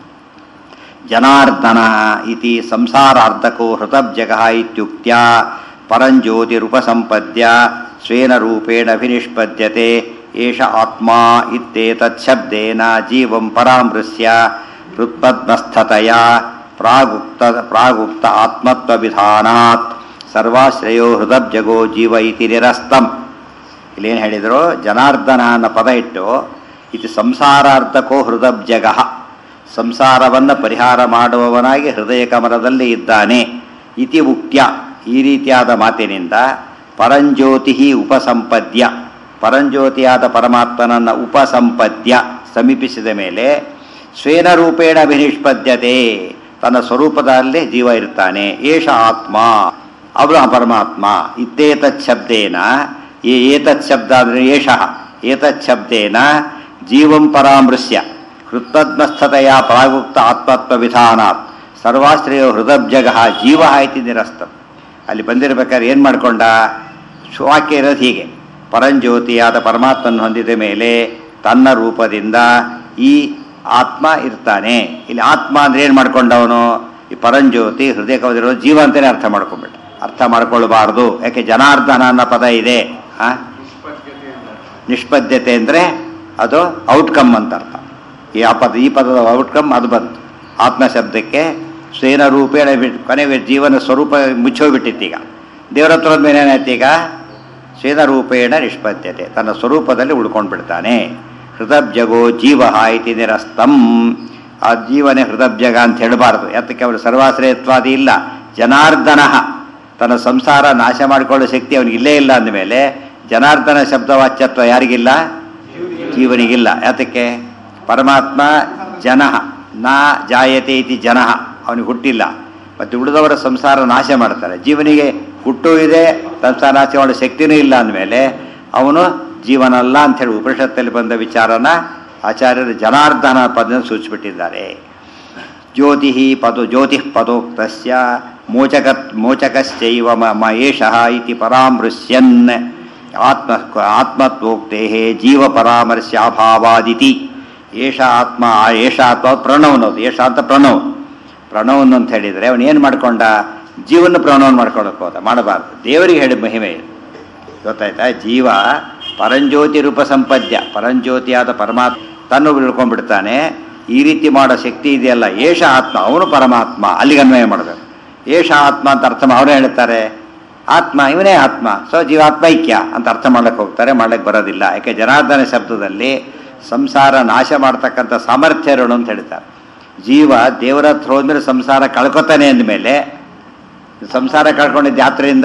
ಜನಾರ್ದನ ಇತಿ ಸಂಸಾರಾರ್ಧಕೋ ಹೃತಬ್ಜಗ ಇತ್ಯುಕ್ತ್ಯ ಪರಂಜ್ಯೋತಿರುಪಸಂಪದ್ಯ ಸ್ವೇನ ರೂಪೇಣ ವಿನಿಷ್ಪದ್ಯತೆ ಏಷ ಆತ್ಮ ಇತ್ಯೇತತ್ ಶಬ್ದೇನ ಜೀವಂ ಪರಾಮೃಶ್ಯ ಹೃತ್ಪದ್ಮಸ್ಥತೆಯ ಪ್ರಾಗುಕ್ತ ಪ್ರಾಗುಕ್ತ ಆತ್ಮತ್ವ ವಿಧಾನಾತ್ ಸರ್ವಾಶ್ರಯೋ ಹೃದಬ್ಜಗೋ ಜೀವ ಇತಿ ನಿರಸ್ತಂ ಇಲ್ಲೇನು ಹೇಳಿದರು ಜನಾರ್ದನ ಅನ್ನೋ ಪದ ಇಟ್ಟು ಇದು ಸಂಸಾರಾರ್ಥಕೋ ಹೃದಬ್ಜಗ ಸಂಸಾರವನ್ನು ಪರಿಹಾರ ಮಾಡುವವನಾಗಿ ಹೃದಯ ಕಮಲದಲ್ಲಿ ಇದ್ದಾನೆ ಇತಿ ಉಕ್ತ್ಯ ಈ ರೀತಿಯಾದ ಮಾತಿನಿಂದ ಪರಂಜ್ಯೋತಿ ಉಪಸಂಪದ್ಯ ಪರಂಜ್ಯೋತಿಯಾದ ಪರಮಾತ್ಮನನ್ನು ಉಪಸಂಪದ್ಯ ಸಮೀಪಿಸಿದ ಮೇಲೆ ಸ್ವೇನ ರೂಪೇಣ ವಿನಿಷ್ಪದ್ಯತೆ ತನ್ನ ಸ್ವರೂಪದಲ್ಲಿ ಜೀವ ಇರ್ತಾನೆ ಏಷ ಆತ್ಮ ಅವನು ಪರಮಾತ್ಮ ಇತ್ತೇತತ್ ಶಬ್ದೇನ ಈ ಏತತ್ ಶಬ್ದ ಅಂದರೆ ಏಷಃ ಏತತ್ ಶಬ್ದೇನ ಜೀವಂ ಪರಾಮೃಶ್ಯ ಹೃತ್ಪದ್ಮಸ್ಥತೆಯ ಪ್ರಾಗುಕ್ತ ಆತ್ಮತ್ವ ವಿಧಾನಾತ್ ಸರ್ವಾಶ್ರಯ ಹೃದಬ್ಜಗ ಜೀವ ಇತಿ ನಿರಸ್ತ ಅಲ್ಲಿ ಬಂದಿರಬೇಕಾದ್ರೆ ಏನು ಮಾಡ್ಕೊಂಡ ವಾಕ್ಯ ಇರೋದು ಹೀಗೆ ಪರಂಜ್ಯೋತಿಯಾದ ಪರಮಾತ್ಮನ ಹೊಂದಿದ ಮೇಲೆ ತನ್ನ ರೂಪದಿಂದ ಈ ಆತ್ಮ ಇರ್ತಾನೆ ಇಲ್ಲಿ ಆತ್ಮ ಅಂದ್ರೆ ಏನು ಮಾಡ್ಕೊಂಡವನು ಈ ಪರಂಜ್ಯೋತಿ ಹೃದಯ ಕವದಿರೋ ಜೀವ ಅಂತಲೇ ಅರ್ಥ ಮಾಡ್ಕೊಂಡ್ಬಿಟ್ಟ ಅರ್ಥ ಮಾಡ್ಕೊಳ್ಬಾರ್ದು ಯಾಕೆ ಜನಾರ್ದನ ಅನ್ನೋ ಪದ ಇದೆ ಆ ನಿಷ್ಪದ್ಯತೆ ಅಂದರೆ ಅದು ಔಟ್ಕಮ್ ಅಂತ ಅರ್ಥ ಈ ಆ ಪದ ಈ ಪದದ ಔಟ್ಕಮ್ ಅದು ಬಂತು ಆತ್ಮ ಶಬ್ದಕ್ಕೆ ಸ್ವೇನ ರೂಪೇಣ ಬಿಟ್ಟು ಕೊನೆಗೆ ಜೀವನ ಸ್ವರೂಪ ಮುಚ್ಚೋಗ್ಬಿಟ್ಟಿತ್ತು ದೇವರ ಹತ್ರದ ಮೇಲೆ ಏನಾಯ್ತು ಈಗ ಸ್ವೇನ ರೂಪೇಣ ನಿಷ್ಪದ್ಯತೆ ತನ್ನ ಸ್ವರೂಪದಲ್ಲಿ ಉಳ್ಕೊಂಡು ಬಿಡ್ತಾನೆ ಹೃದಬ್ಜಗೋ ಜೀವ ಇತಿ ನಿರಸ್ತಂ ಆ ಜೀವನೇ ಹೃದಬ್ಜಗ ಅಂತ ಹೇಳಬಾರ್ದು ಯಾತಕ್ಕೆ ಅವನು ಸರ್ವಾಶ್ರಯತ್ವಾದಿ ಇಲ್ಲ ಜನಾರ್ದನ ತನ್ನ ಸಂಸಾರ ನಾಶ ಮಾಡಿಕೊಳ್ಳೋ ಶಕ್ತಿ ಅವನಿಗೆ ಇಲ್ಲೇ ಇಲ್ಲ ಅಂದಮೇಲೆ ಜನಾರ್ದನ ಶಬ್ದವಾಚ್ಯತ್ವ ಯಾರಿಗಿಲ್ಲ ಜೀವನಿಗಿಲ್ಲ ಯಾತಕ್ಕೆ ಪರಮಾತ್ಮ ಜನಃ ನಾ ಜಾಯತೆ ಇತಿ ಜನಃ ಅವನಿಗೆ ಹುಟ್ಟಿಲ್ಲ ಮತ್ತು ಉಳಿದವರ ಸಂಸಾರ ನಾಶ ಮಾಡ್ತಾರೆ ಜೀವನಿಗೆ ಹುಟ್ಟು ಇದೆ ಸಂಸಾರ ನಾಶ ಮಾಡೋ ಶಕ್ತಿನೂ ಇಲ್ಲ ಅಂದಮೇಲೆ ಅವನು ಜೀವನಲ್ಲ ಅಂಥೇಳಿ ಉಪನಿಷತ್ತಲ್ಲಿ ಬಂದ ವಿಚಾರನ ಆಚಾರ್ಯರು ಜನಾರ್ದನ ಪದ ಸೂಚಿಸಿಬಿಟ್ಟಿದ್ದಾರೆ ಜ್ಯೋತಿ ಪದೋ ಜ್ಯೋತಿ ಪದೋಕ್ತಸ್ಯ ಮೋಚಕ ಮೋಚಕಶ್ಚೈವ ಮ ಮ ಏಷಃ ಇತಿ ಪರಾಮೃಶ್ಯನ್ ಆತ್ಮ ಆತ್ಮತ್ವೋಕ್ತೆ ಜೀವ ಪರಾಮರ್ಶ್ಯಾಭಾವಾದಿತಿ ಏಷ ಆತ್ಮ ಏಷ ಆತ್ಮ ಪ್ರಣವನದು ಏಷ ಅಂತ ಪ್ರಣವ್ ಪ್ರಣವನ್ ಅಂತ ಹೇಳಿದರೆ ಅವನು ಏನು ಮಾಡ್ಕೊಂಡ ಜೀವನ ಪ್ರಣವನ್ ಮಾಡ್ಕೊಳಕ್ಕೆ ಹೋದ ಮಾಡಬಾರ್ದು ದೇವರಿಗೆ ಹೇಳಿದ ಮಹಿಮೆ ಇದು ಗೊತ್ತಾಯ್ತಾ ಜೀವ ಪರಂಜ್ಯೋತಿ ರೂಪ ಸಂಪದ್ಯ ಪರಂಜ್ಯೋತಿಯಾದ ಪರಮಾತ್ಮ ತನ್ನು ಬಿಡ್ಕೊಂಡ್ಬಿಡ್ತಾನೆ ಈ ರೀತಿ ಮಾಡೋ ಶಕ್ತಿ ಇದೆಯಲ್ಲ ಏಷ ಆತ್ಮ ಅವನು ಪರಮಾತ್ಮ ಅಲ್ಲಿಗೆ ಅನ್ವಯ ಮಾಡಬೇಕು ಏಷ ಆತ್ಮ ಅಂತ ಅರ್ಥ ಅವರೇ ಹೇಳ್ತಾರೆ ಆತ್ಮ ಇವನೇ ಆತ್ಮ ಸೊ ಜೀವಾತ್ಮ ಐಕ್ಯ ಅಂತ ಅರ್ಥ ಮಾಡ್ಲಿಕ್ಕೆ ಹೋಗ್ತಾರೆ ಮಾಡ್ಲಿಕ್ಕೆ ಬರೋದಿಲ್ಲ ಯಾಕೆ ಜನಾರ್ದನ ಶಬ್ದದಲ್ಲಿ ಸಂಸಾರ ನಾಶ ಮಾಡ್ತಕ್ಕಂಥ ಸಾಮರ್ಥ್ಯ ಇರೋಣ ಅಂತ ಹೇಳ್ತಾರೆ ಜೀವ ದೇವರ ಹತ್ರ ಹೋದ್ಮೇಲೆ ಸಂಸಾರ ಕಳ್ಕೊತಾನೆ ಅಂದಮೇಲೆ ಸಂಸಾರ ಕಳ್ಕೊಂಡಿದ್ದು ಯಾತ್ರೆಯಿಂದ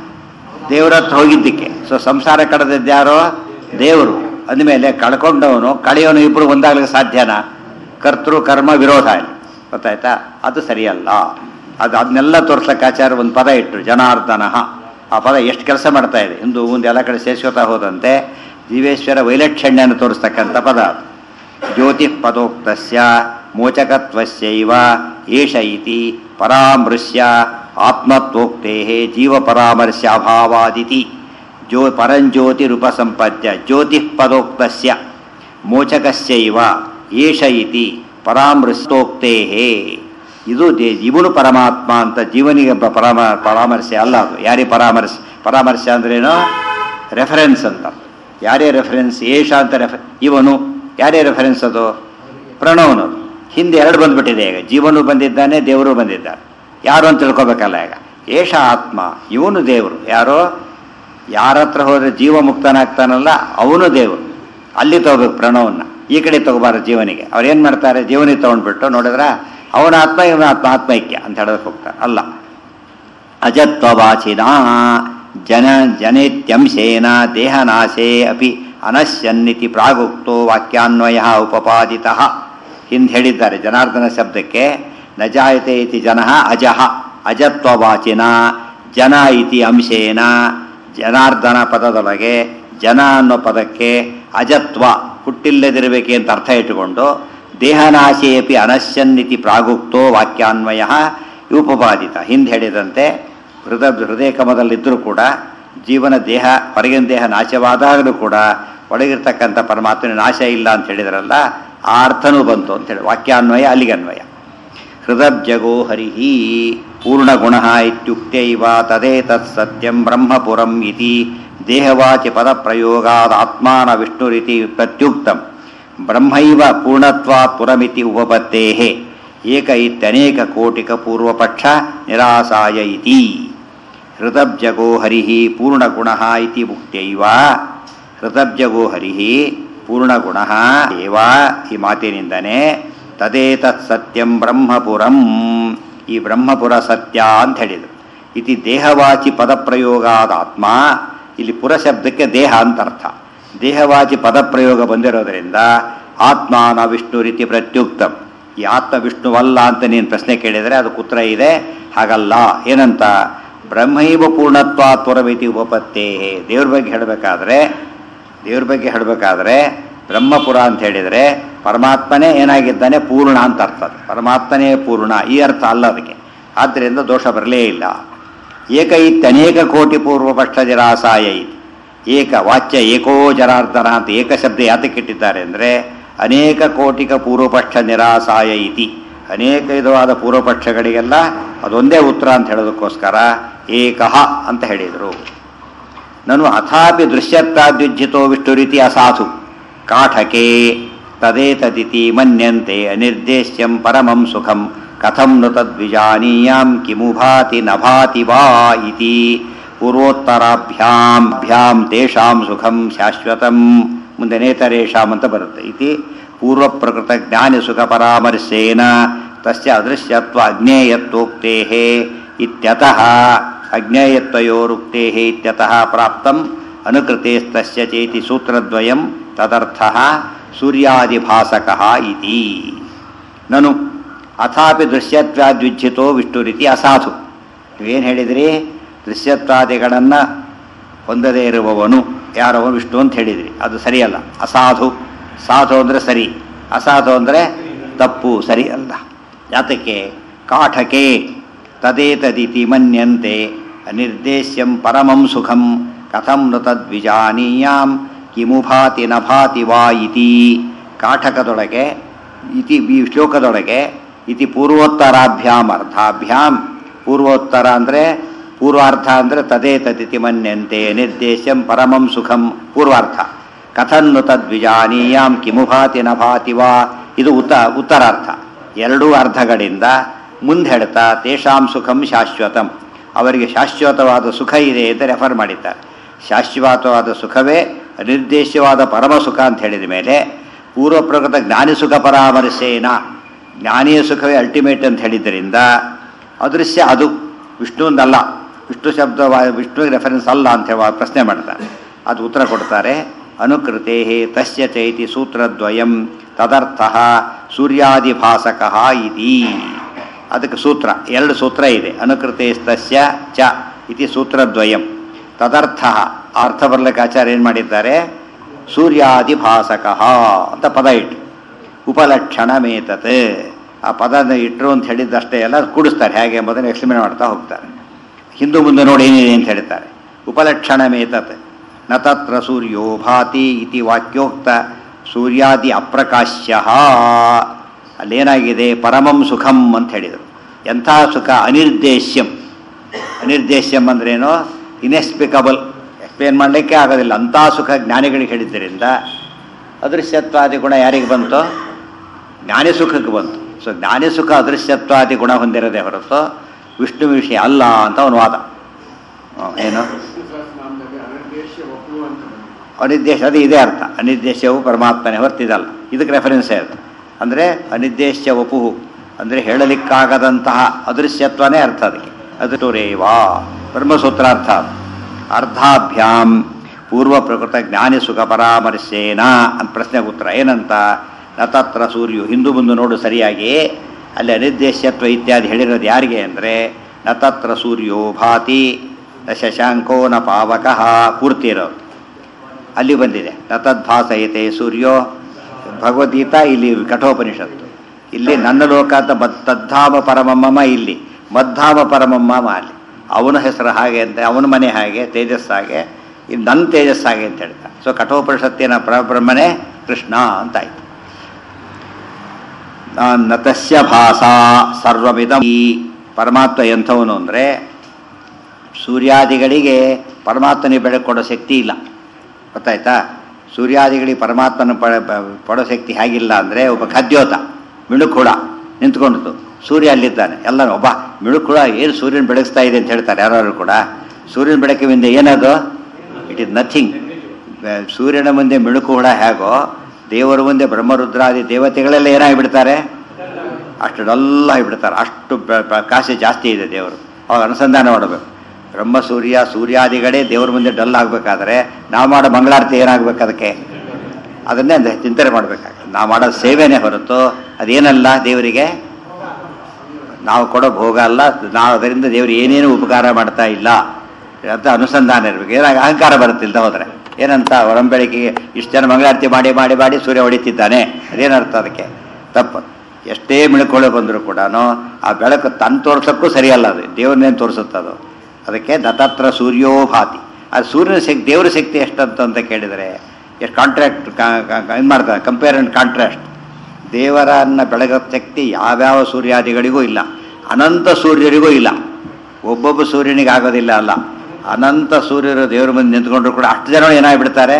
ದೇವರ ಹತ್ರ ಹೋಗಿದ್ದಕ್ಕೆ ಸೊ ಸಂಸಾರ ಕಳೆದದ್ದು ಯಾರೋ ದೇವರು ಅಂದಮೇಲೆ ಕಳ್ಕೊಂಡವನು ಕಳೆಯೋನು ಇಬ್ಬರು ಒಂದಾಗ್ಲಿಕ್ಕೆ ಸಾಧ್ಯನಾ ಕರ್ತೃ ಕರ್ಮ ವಿರೋಧ ಅಲ್ಲಿ ಗೊತ್ತಾಯ್ತಾ ಅದು ಸರಿಯಲ್ಲ ಅದು ಅದನ್ನೆಲ್ಲ ತೋರ್ಸಕ್ಕೆ ಆಚಾರ ಒಂದು ಪದ ಇಟ್ಟರು ಜನಾರ್ದನ ಆ ಪದ ಎಷ್ಟು ಕೆಲಸ ಮಾಡ್ತಾ ಇದೆ ಹಿಂದೂ ಮುಂದೆ ಎಲ್ಲ ಕಡೆ ಸೇರಿಸ್ಕೊತಾ ಹೋದಂತೆ ಜೀವೇಶ್ವರ ವೈಲಕ್ಷಣ್ಯನ ತೋರಿಸ್ತಕ್ಕಂಥ ಪದ ಅದು ಜ್ಯೋತಿ ಪದೋಕ್ತಸ್ಯ ಮೋಚಕತ್ವಸ್ಯೈವ ಏಷ ಇತಿ ಪರಾಮೃಶ್ಯ ಆತ್ಮತ್ವೋಕ್ತೆ ಜೀವ ಪರಾಮರ್ಶ್ಯಾಭಾವಾದಿತಿ ಜೋ ಪರಂಜ್ಯೋತಿರುಪಸಂಪದ್ಯ ಜ್ಯೋತಿ ಪದೋಕ್ತಸ್ಯ ಮೋಚಕಸ್ಯೈವ ಏಷ ಇತಿ ಪರಾಮೃಷ್ಟೋಕ್ತೇ ಇದು ದೇ ಇವನು ಪರಮಾತ್ಮ ಅಂತ ಜೀವನಿಗೆ ಬ- ಪರಾಮ ಪರಾಮರ್ಶೆ ಅಲ್ಲ ಅದು ಯಾರಿಗೆ ಪರಾಮರ್ಶೆ ಪರಾಮರ್ಶೆ ಅಂದ್ರೇನು ರೆಫರೆನ್ಸ್ ಅಂತ ಯಾರೇ ರೆಫರೆನ್ಸ್ ಏಷ ಅಂತ ರೆಫ ಇವನು ಯಾರೇ ರೆಫರೆನ್ಸ್ ಅದು ಪ್ರಣವನು ಹಿಂದೆ ಎರಡು ಬಂದ್ಬಿಟ್ಟಿದೆ ಈಗ ಜೀವನು ಬಂದಿದ್ದಾನೆ ದೇವರು ಬಂದಿದ್ದಾನೆ ಯಾರು ಅಂತ ತಿಳ್ಕೊಬೇಕಲ್ಲ ಈಗ ಏಷ ಆತ್ಮ ಇವನು ದೇವರು ಯಾರೋ ಯಾರ ಹತ್ರ ಹೋದ್ರೆ ಜೀವ ಮುಕ್ತನಾಗ್ತಾನಲ್ಲ ಅವನು ದೇವರು ಅಲ್ಲಿ ತಗೋಬೇಕು ಪ್ರಣವನ್ನ ಈ ಕಡೆ ತಗೋಬಾರ್ದು ಜೀವನಿಗೆ ಅವ್ರು ಏನು ಮಾಡ್ತಾರೆ ಜೀವನಿಗೆ ತಗೊಂಡ್ಬಿಟ್ಟು ನೋಡಿದ್ರ ಅವನ ಆತ್ಮ ಇವನ ಆತ್ಮ ಆತ್ಮೈಕ್ಯ ಅಂತ ಹೇಳೋದಕ್ಕೆ ಹೋಗ್ತಾರೆ ಅಲ್ಲ ಅಜತ್ವವಾಚಿನ ಜನ ಜನೇತ್ಯಂಶೇನ ದೇಹನಾಶೇ ಅಪಿ ಅನಶ್ಯನ್ನಿತಿ ಪ್ರಾಗುಕ್ತೋ ವಾಕ್ಯಾನ್ವಯ ಉಪಪಾದಿತ ಹಿಂದೆ ಹೇಳಿದ್ದಾರೆ ಜನಾರ್ದನ ಶಬ್ದಕ್ಕೆ ನಜಾಯತೆ ಇತಿ ಜನ ಅಜಃ ಅಜತ್ವವಾಚಿನ ಜನ ಇತಿ ಅಂಶೇನ ಜನಾರ್ದನ ಪದದೊಳಗೆ ಜನ ಅನ್ನೋ ಪದಕ್ಕೆ ಅಜತ್ವ ಹುಟ್ಟಿಲ್ಲದಿರಬೇಕೆ ಅಂತ ಅರ್ಥ ಇಟ್ಟುಕೊಂಡು ದೇಹನಾಶೇಪಿ ಅನಶ್ಯನ್ನಿತಿ ಪ್ರಾಗುಕ್ತೋ ವಾಕ್ಯಾನ್ವಯ ಉಪಪಾದಿತ ಹಿಂದೆ ಹೇಳಿದಂತೆ ಹೃದಯ ಹೃದಯ ಕಮದಲ್ಲಿದ್ದರೂ ಕೂಡ ಜೀವನ ದೇಹ ಹೊರಗಿನ ದೇಹ ನಾಶವಾದಾಗಲೂ ಕೂಡ ಒಳಗಿರ್ತಕ್ಕಂಥ ಪರಮಾತ್ಮನ ನಾಶ ಇಲ್ಲ ಅಂತ ಹೇಳಿದ್ರಲ್ಲ ಆ ಅರ್ಥನೂ ಬಂತು ಅಂತೇಳಿ ವಾಕ್ಯಾನ್ವಯ ಅಲ್ಲಿಗೆ ಅನ್ವಯ ಹೃದಬ್ಜಗೋ ಹರಿಹಿ ಪೂರ್ಣಗುಣ ಇತ್ಯುಕ್ತೈವ ತದೇತತ್ ಸತ್ಯಂ ಬ್ರಹ್ಮಪುರಂ ಇತಿ ದೇಹವಾಚಿ ಪದಪ್ರಯೋಗಾದ ಆತ್ಮಾನ ವಿಷ್ಣುರಿತಿ ಪ್ರತ್ಯುಕ್ತಂ ಬ್ರಹ್ಮೈವ ಪೂರ್ಣತ್ವಾತ್ ಪುರಮಿತಿ ಉಪಪತ್ತೇಃ ಏಕ ಇತ್ಯನೇಕ ಕೋಟಿಕ ಪೂರ್ವಪಕ್ಷ ನಿರಾಸಾಯ ಇತಿ ಹೃದಬ್ಜಗೋ ಹರಿಃ ಪೂರ್ಣಗುಣಃ ಇತಿ ಮುಕ್ತೈವ ಹೃದಬ್ಜಗೋ ಹರಿಃ ಪೂರ್ಣಗುಣಃ ಏವ ಈ ಮಾತಿನಿಂದನೇ ತದೇತತ್ ಸತ್ಯಂ ಬ್ರಹ್ಮಪುರಂ ಈ ಬ್ರಹ್ಮಪುರ ಸತ್ಯ ಅಂತ ಹೇಳಿದರು ಇತಿ ದೇಹವಾಚಿ ಪದಪ್ರಯೋಗಾದ ಆತ್ಮ ಇಲ್ಲಿ ಪುರ ಶಬ್ದಕ್ಕೆ ದೇಹ ಅಂತ ಅರ್ಥ ದೇಹವಾಚಿ ಪದಪ್ರಯೋಗ ಬಂದಿರೋದ್ರಿಂದ ಆತ್ಮಾನ ವಿಷ್ಣು ರೀತಿ ಪ್ರತ್ಯುಕ್ತಂ ಈ ಆತ್ಮ ವಿಷ್ಣುವಲ್ಲ ಅಂತ ನೀನು ಪ್ರಶ್ನೆ ಕೇಳಿದರೆ ಅದಕ್ಕೆ ಉತ್ತರ ಇದೆ ಹಾಗಲ್ಲ ಏನಂತ ಬ್ರಹ್ಮೈವ ಪೂರ್ಣತ್ವ ತ್ವರಮಿತಿ ಉಪಪತ್ತೇ ದೇವ್ರ ಬಗ್ಗೆ ಹೇಳಬೇಕಾದ್ರೆ ದೇವ್ರ ಬಗ್ಗೆ ಹೇಳಬೇಕಾದ್ರೆ ಬ್ರಹ್ಮಪುರ ಅಂತ ಹೇಳಿದರೆ ಪರಮಾತ್ಮನೇ ಏನಾಗಿದ್ದಾನೆ ಪೂರ್ಣ ಅಂತ ಅರ್ಥ ಅದು. ಪರಮಾತ್ಮನೇ ಪೂರ್ಣ ಈ ಅರ್ಥ ಅಲ್ಲ ಅದಕ್ಕೆ ಆದ್ದರಿಂದ ದೋಷ ಬರಲೇ ಇಲ್ಲ ಏಕ ಇತ್ಯನೇಕ ಕೋಟಿ ಪೂರ್ವಪಕ್ಷ ಜರಾಸಾಯ ಇತಿ ಏಕ ವಾಚ್ಯ ಏಕೋ ಜನಾರ್ದನ ಅಂತ ಏಕ ಶಬ್ದ ಯಾತಕ್ಕೆ ಇಟ್ಟಿದ್ದಾರೆ ಅಂದರೆ ಅನೇಕ ಕೋಟಿಕ ಪೂರ್ವಪಕ್ಷ ನಿರಾಸಾಯ ಇತಿ ಅನೇಕ ವಿಧವಾದ ಪೂರ್ವಪಕ್ಷಗಳಿಗೆಲ್ಲ ಅದೊಂದೇ ಉತ್ತರ ಅಂತ ಹೇಳೋದಕ್ಕೋಸ್ಕರ ಏಕಃ ಅಂತ ಹೇಳಿದರು ನನು ಅಥಾಪಿ ದೃಶ್ಯತ್ತಾದ್ಯುಜ್ಜಿತೋ ವಿಷ್ಣುರಿತಿ ಅಸಾಧು ಕಾಠಕೆ ತದೇತದಿತಿ ಮನ್ಯಂತೆ ಅನಿರ್ದೇಶ್ಯಂ ಪರಮಂ ಸುಖಂ ಕಥಂ ನು ತದ್ವಿಜಾನೀಯಾಂ ಕಿಮು ಭಾತಿ ನ ಭಾತಿ ವಾ ಇತಿ ಪೂರ್ವೋತ್ತರಾಭ್ಯಾಂ ಭ್ಯಾಂ ತೇಷಾಂ ಸುಖಂ ಶಾಶ್ವತಂ ಮುಂದೆ ನೇತರೇಷಾಂ ಅಂತ ಬರುತ್ತೆ ಇತಿ ಪೂರ್ವ ಪ್ರಕೃತ ಜ್ಞಾನಿ ಸುಖ ಪರಾಮರ್ಶೇನ ತಸ್ಯ ಅದೃಶ್ಯತ್ವ ಅಜ್ಞೇಯತ್ವೋಕ್ತೇ ಇತ್ಯತಃ ಅಜ್ಞೇಯತ್ವಯೋರುಕ್ತೇ ಇತ್ಯತಃ ಪ್ರಾಪ್ತಂ ಅನುಕೃತೇಸ್ತಸ್ಯ ಚೇತಿ ಸೂತ್ರದ್ವಯಂ ತದರ್ಥಃ ಸೂರ್ಯಾದಿಭಾಸಕಃ ಇತಿ ನನು ಅಥಾಪಿ ದೃಶ್ಯತ್ವಾದ್ಯುಜ್ಜಿತೋ ವಿಷ್ಣುರಿತಿ ಅಸಾಧು ನೀವೇನು ಹೇಳಿದಿರಿ ದೃಶ್ಯತ್ವಾದಿಗಳನ್ನು ಹೊಂದದೇ ಇರುವವನು ಯಾರವನು ವಿಷ್ಣು ಅಂತ ಹೇಳಿದಿರಿ ಅದು ಸರಿಯಲ್ಲ ಅಸಾಧು ಸಾಧು ಅಂದರೆ ಸರಿ ಅಸಾಧು ಅಂದರೆ ತಪ್ಪು ಸರಿ ಅಲ್ಲ ಯಾತಕ್ಕೆ ಕಾಠಕೆ ತದೇತದಿತಿ ಮನ್ಯಂತೆ ಅನಿರ್ದೇಶ್ಯಂ ಪರಮಂ ಸುಖಂ ಕಥಂ ನು ತದ್ವಿಜಾನೀಯಾಂ ಕಿಮು ಭಾತಿ ನ ಭಾತಿ ವಾ ಇತಿ ಕಾಠಕದೊಳಗೆ ಇತಿ ಈ ಶ್ಲೋಕದೊಳಗೆ ಇತಿ ಪೂರ್ವೋತ್ತರಾಭ್ಯಾಂ ಅರ್ಥಾಭ್ಯಾಂ ಪೂರ್ವೋತ್ತರ ಅಂದರೆ ಪೂರ್ವಾರ್ಥ ಅಂದರೆ ತದೇ ತದಿತಿ ಮನ್ಯಂತೆ ನಿರ್ದೇಶ್ಯಂ ಪರಮಂ ಸುಖಂ ಪೂರ್ವಾರ್ಥ ಕಥನ್ನು ತದ್ವಿಜಾನೀಯಾಂ ಕಿಮು ಭಾತಿ ನ ಭಾತಿ ವಾ ಇದು ಉತ್ತ ಉತ್ತರಾರ್ಥ ಎರಡೂ ಅರ್ಧಗಳಿಂದ ಮುಂದೆ ಹೇಳ್ತಾ ತೇಷಾಂ ಸುಖಂ ಶಾಶ್ವತಂ ಅವರಿಗೆ ಶಾಶ್ವತವಾದ ಸುಖ ಇದೆ ಅಂತ ರೆಫರ್ ಮಾಡಿದ್ದಾರೆ ಶಾಶ್ವತವಾದ ಸುಖವೇ ನಿರ್ದೇಶ್ಯವಾದ ಪರಮ ಸುಖ ಅಂತ ಹೇಳಿದ ಮೇಲೆ ಪೂರ್ವ ಪ್ರಕೃತ ಜ್ಞಾನಿ ಸುಖ ಪರಾಮರ್ಶೇನ ಜ್ಞಾನಿಯ ಸುಖವೇ ಅಲ್ಟಿಮೇಟ್ ಅಂತ ಹೇಳಿದ್ದರಿಂದ ಅದೃಶ್ಯ ಅದು ವಿಷ್ಣುವಿಂದಲ್ಲ ವಿಷ್ಣು ಶಬ್ದ ವಿಷ್ಣುವಿಗೆ ರೆಫರೆನ್ಸ್ ಅಲ್ಲ ಅಂತ ಹೇಳಿ ಪ್ರಶ್ನೆ ಮಾಡ್ತಾರೆ ಅದು ಉತ್ತರ ಕೊಡ್ತಾರೆ ಅನುಕೃತೆ ತಸ್ಯ ಚೈತಿ ಸೂತ್ರದ್ವಯಂ ತದರ್ಥ ಸೂರ್ಯಾದಿಭಾಸಕಃ ಇತಿ ಅದಕ್ಕೆ ಸೂತ್ರ ಎರಡು ಸೂತ್ರ ಇದೆ ಅನುಕೃತೆ ತಸ್ಯ ಚ ಇತಿ ಸೂತ್ರದ್ವಯಂ ತದರ್ಥ ಅರ್ಥ ಬರ್ಲಿಕ್ಕೆ ಆಚಾರ್ಯ ಏನು ಮಾಡಿದ್ದಾರೆ ಸೂರ್ಯಾದಿಭಾಸಕಃ ಅಂತ ಪದ ಇಟ್ಟು ಉಪಲಕ್ಷಣ ಮೇತತ್ ಆ ಪದನ ಇಟ್ಟರು ಅಂತ ಹೇಳಿದ್ದಷ್ಟೇ ಎಲ್ಲ ಕೂಡಿಸ್ತಾರೆ ಹೇಗೆ ಎಂಬುದನ್ನು ಎಕ್ಸ್ಪ್ಲೇನ್ ಮಾಡ್ತಾ ಹೋಗ್ತಾರೆ ಹಿಂದೂ ಮುಂದೆ ನೋಡಿ ಏನಿದೆ ಅಂತ ಹೇಳ್ತಾರೆ ಉಪಲಕ್ಷಣ ಮೇತತ್ ನ ತತ್ರ ಸೂರ್ಯೋ ಭಾತಿ ಇತಿ ವಾಕ್ಯೋಕ್ತ ಸೂರ್ಯಾದಿ ಅಪ್ರಕಾಶ್ಯ ಅಲ್ಲೇನಾಗಿದೆ ಪರಮಂ ಸುಖಂ ಅಂತ ಹೇಳಿದರು ಎಂಥ ಸುಖ ಅನಿರ್ದೇಶ್ಯಂ ಅನಿರ್ದೇಶ್ಯಂ ಅಂದ್ರೇನು ಇನ್ಎಕ್ಸ್ಪಿಕಬಲ್ ಎಕ್ಸ್ಪ್ಲೇನ್ ಮಾಡಲಿಕ್ಕೆ ಆಗೋದಿಲ್ಲ ಅಂಥ ಸುಖ ಜ್ಞಾನಿಗಳಿಗೆ ಹೇಳಿದ್ದರಿಂದ ಅದೃಶ್ಯತ್ವಾದಿ ಗುಣ ಯಾರಿಗೆ ಬಂತು ಜ್ಞಾನಿ ಸುಖಕ್ಕೆ ಬಂತು ಸೊ ಜ್ಞಾನಿ ಸುಖ ಅದೃಶ್ಯತ್ವಾದಿ ಗುಣ ಹೊಂದಿರದೆ ಹೊರತು ವಿಷ್ಣು ವಿಷಯ ಅಲ್ಲ ಅಂತ ಅವನು ವಾದ ಹ್ಮ್, ಏನು ನಾಮದಲ್ಲಿ ಅನರ್ದೇಶ್ಯ ಒಪ್ಪು ಅಂತ ಬಂದಿದೆ. ಅನಿರ್ದೇಶ ಅದು ಇದೇ ಅರ್ಥ ಅನಿರ್ದೇಶವು ಪರಮಾತ್ಮನೇ ಹೊರ್ತಿದಲ್ಲ ಇದಕ್ಕೆ ರೆಫರೆನ್ಸೇ ಅದು ಅಂದರೆ ಅನಿರ್ದೇಶ್ಯ ವಪುಹು ಅಂದರೆ ಹೇಳಲಿಕ್ಕಾಗದಂತಹ ಅದೃಶ್ಯತ್ವನೇ ಅರ್ಥ ಅದಕ್ಕೆ ಅದು ರೇವಾ ಬ್ರಹ್ಮಸೂತ್ರಾರ್ಥ ಅದು. ಅರ್ಧಾಭ್ಯಾಂ ಪೂರ್ವ ಪ್ರಕೃತ ಜ್ಞಾನಿ ಸುಖ ಪರಾಮರ್ಶೇನ ಅಂತ ಪ್ರಶ್ನೆಗೆ ಉತ್ತರ ಏನಂತ ನತತ್ರ ಸೂರ್ಯು ಹಿಂದೂ ಮುಂದೆ ನೋಡು ಸರಿಯಾಗಿ ಅಲ್ಲಿ ಅನಿರ್ದೇಶ್ಯತ್ವ ಇತ್ಯಾದಿ ಹೇಳಿರೋದು ಯಾರಿಗೆ ಅಂದರೆ ನತತ್ರ ಸೂರ್ಯೋ ಭಾತಿ ನ ಶಶಾಂಕೋ ನ ಪಾವಕಃ ಪೂರ್ತಿ ಇರೋದು ಅಲ್ಲಿ ಬಂದಿದೆ ನ ತದ್ಭಾಸಯತೆ ಸೂರ್ಯೋ ಭಗವದ್ಗೀತಾ ಇಲ್ಲಿ ಕಠೋಪನಿಷತ್ತು ಇಲ್ಲಿ ನನ್ನ ಲೋಕ ಅಂತ ಮತ್ ತದ್ಧಾಮ ಪರಮಮ್ಮ ಇಲ್ಲಿ ಮದ್ಧಾಮ ಪರಮಮ್ಮ ಅಲ್ಲಿ ಅವನ ಹೆಸರು ಹಾಗೆ ಅಂತ ಅವನ ಮನೆ ಹಾಗೆ ತೇಜಸ್ ಹಾಗೆ ಇದು ನನ್ನ ತೇಜಸ್ ಹಾಗೆ ಅಂತ ಹೇಳ್ತಾರೆ ಸೊ ಕಠೋಪನಿಷತ್ತಿನ ಪರಬ್ರಹ್ಮನೇ ಕೃಷ್ಣ ಅಂತಾಯ್ತು ನತಸ್ಯ ಭಾಸ ಸರ್ವವಿಧ ಈ ಪರಮಾತ್ಮ ಎಂಥವನು ಅಂದರೆ ಸೂರ್ಯಾದಿಗಳಿಗೆ ಪರಮಾತ್ಮನಿಗೆ ಬೆಳಕು ಕೊಡೋ ಶಕ್ತಿ ಇಲ್ಲ ಗೊತ್ತಾಯ್ತಾ ಸೂರ್ಯಾದಿಗಳಿಗೆ ಪರಮಾತ್ಮನ ಪಡ ಪಡೋ ಶಕ್ತಿ ಹೇಗಿಲ್ಲ ಅಂದರೆ ಒಬ್ಬ ಖದ್ಯೋತ ಮಿಣುಕುಳ ನಿಂತ್ಕೊಂಡಿತು ಸೂರ್ಯ ಅಲ್ಲಿದ್ದಾನೆ ಎಲ್ಲ ಒಬ್ಬ ಮಿಣುಕುಳ ಏನು ಸೂರ್ಯನ ಬೆಳಗಿಸ್ತಾ ಇದೆ ಅಂತ ಹೇಳ್ತಾರೆ ಯಾರು ಕೂಡ ಸೂರ್ಯನ ಬೆಳಕಿನಿಂದ ಏನದು ಇಟ್ ಇಸ್ ನಥಿಂಗ್ ಸೂರ್ಯನ ಮುಂದೆ ಮಿಣುಕು ಹುಳ ಹೇಗೋ ದೇವರ ಮುಂದೆ ಬ್ರಹ್ಮರುದ್ರಾದಿ ದೇವತೆಗಳೆಲ್ಲ ಏನಾಗಿಬಿಡ್ತಾರೆ ಅಷ್ಟು ಡಲ್ಲ ಆಗಿಬಿಡ್ತಾರೆ ಅಷ್ಟು ಪ್ರ- ಪ್ರಕಾಶ ಜಾಸ್ತಿ ಇದೆ ದೇವರು ಅವಾಗ ಅನುಸಂಧಾನ ಮಾಡಬೇಕು ಬ್ರಹ್ಮ ಸೂರ್ಯ ಸೂರ್ಯಾದಿಗಳೇ ದೇವ್ರ ಮುಂದೆ ಡಲ್ ಆಗಬೇಕಾದ್ರೆ ನಾವು ಮಾಡೋ ಮಂಗಳಾರತಿ ಏನಾಗಬೇಕು ಅದಕ್ಕೆ ಅದನ್ನೇ ಅಂದೆ ಚಿಂತನೆ ಮಾಡಬೇಕಾಗ್ತದೆ ನಾವು ಮಾಡೋ ಸೇವೆನೇ ಹೊರತು ಅದೇನಲ್ಲ ದೇವರಿಗೆ ನಾವು ಕೊಡೋ ಭೋಗ ಅಲ್ಲ ನಾವು ಅದರಿಂದ ದೇವರು ಏನೇನು ಉಪಕಾರ ಮಾಡ್ತಾ ಇಲ್ಲ ಅಂತ ಅನುಸಂಧಾನ ಇರಬೇಕು ಏನಾಗ ಅಹಂಕಾರ ಬರುತ್ತಿಲ್ದ ಹೋದರೆ ಏನಂತ ಹೊರಂಬೆಳಕಿಗೆ ಇಷ್ಟು ಜನ ಮಂಗಳಾರತಿ ಮಾಡಿ ಮಾಡಿ ಮಾಡಿ ಸೂರ್ಯ ಹೊಡಿತಿದ್ದಾನೆ ಅದೇನರ್ಥ ಅದಕ್ಕೆ ತಪ್ಪು ಎಷ್ಟೇ ಮಿಳ್ಕೊಳ್ಳೆ ಬಂದರೂ ಕೂಡ ಆ ಬೆಳಕು ತನ್ನ ತೋರ್ಸೋಕ್ಕೂ ಸರಿಯಲ್ಲ ಅದು ದೇವ್ರನ್ನೇನು ತೋರಿಸುತ್ತದು ಅದಕ್ಕೆ ದತ್ತತ್ರ ಸೂರ್ಯೋ ಭಾತಿ ಅದು ಸೂರ್ಯನ ಶಕ್ತಿ ದೇವರ ಶಕ್ತಿ ಎಷ್ಟಂತ ಅಂತ ಕೇಳಿದರೆ ಎಷ್ಟು ಕಾಂಟ್ರಾಕ್ಟ್ ಇದು ಮಾಡ್ತಾರೆ ಕಂಪೇರ್ ಆ್ಯಂಡ್ ಕಾಂಟ್ರಾಸ್ಟ್ ದೇವರನ್ನ ಬೆಳಗೋ ಶಕ್ತಿ ಯಾವ್ಯಾವ ಸೂರ್ಯಾದಿಗಳಿಗೂ ಇಲ್ಲ ಅನಂತ ಸೂರ್ಯರಿಗೂ ಇಲ್ಲ ಒಬ್ಬೊಬ್ಬ ಸೂರ್ಯನಿಗೆ ಆಗೋದಿಲ್ಲ ಅಲ್ಲ ಅನಂತ ಸೂರ್ಯರು ದೇವರ ಮುಂದೆ ನಿಂತ್ಕೊಂಡ್ರು ಕೂಡ ಅಷ್ಟು ಜನ ಏನಾಗ್ಬಿಡ್ತಾರೆ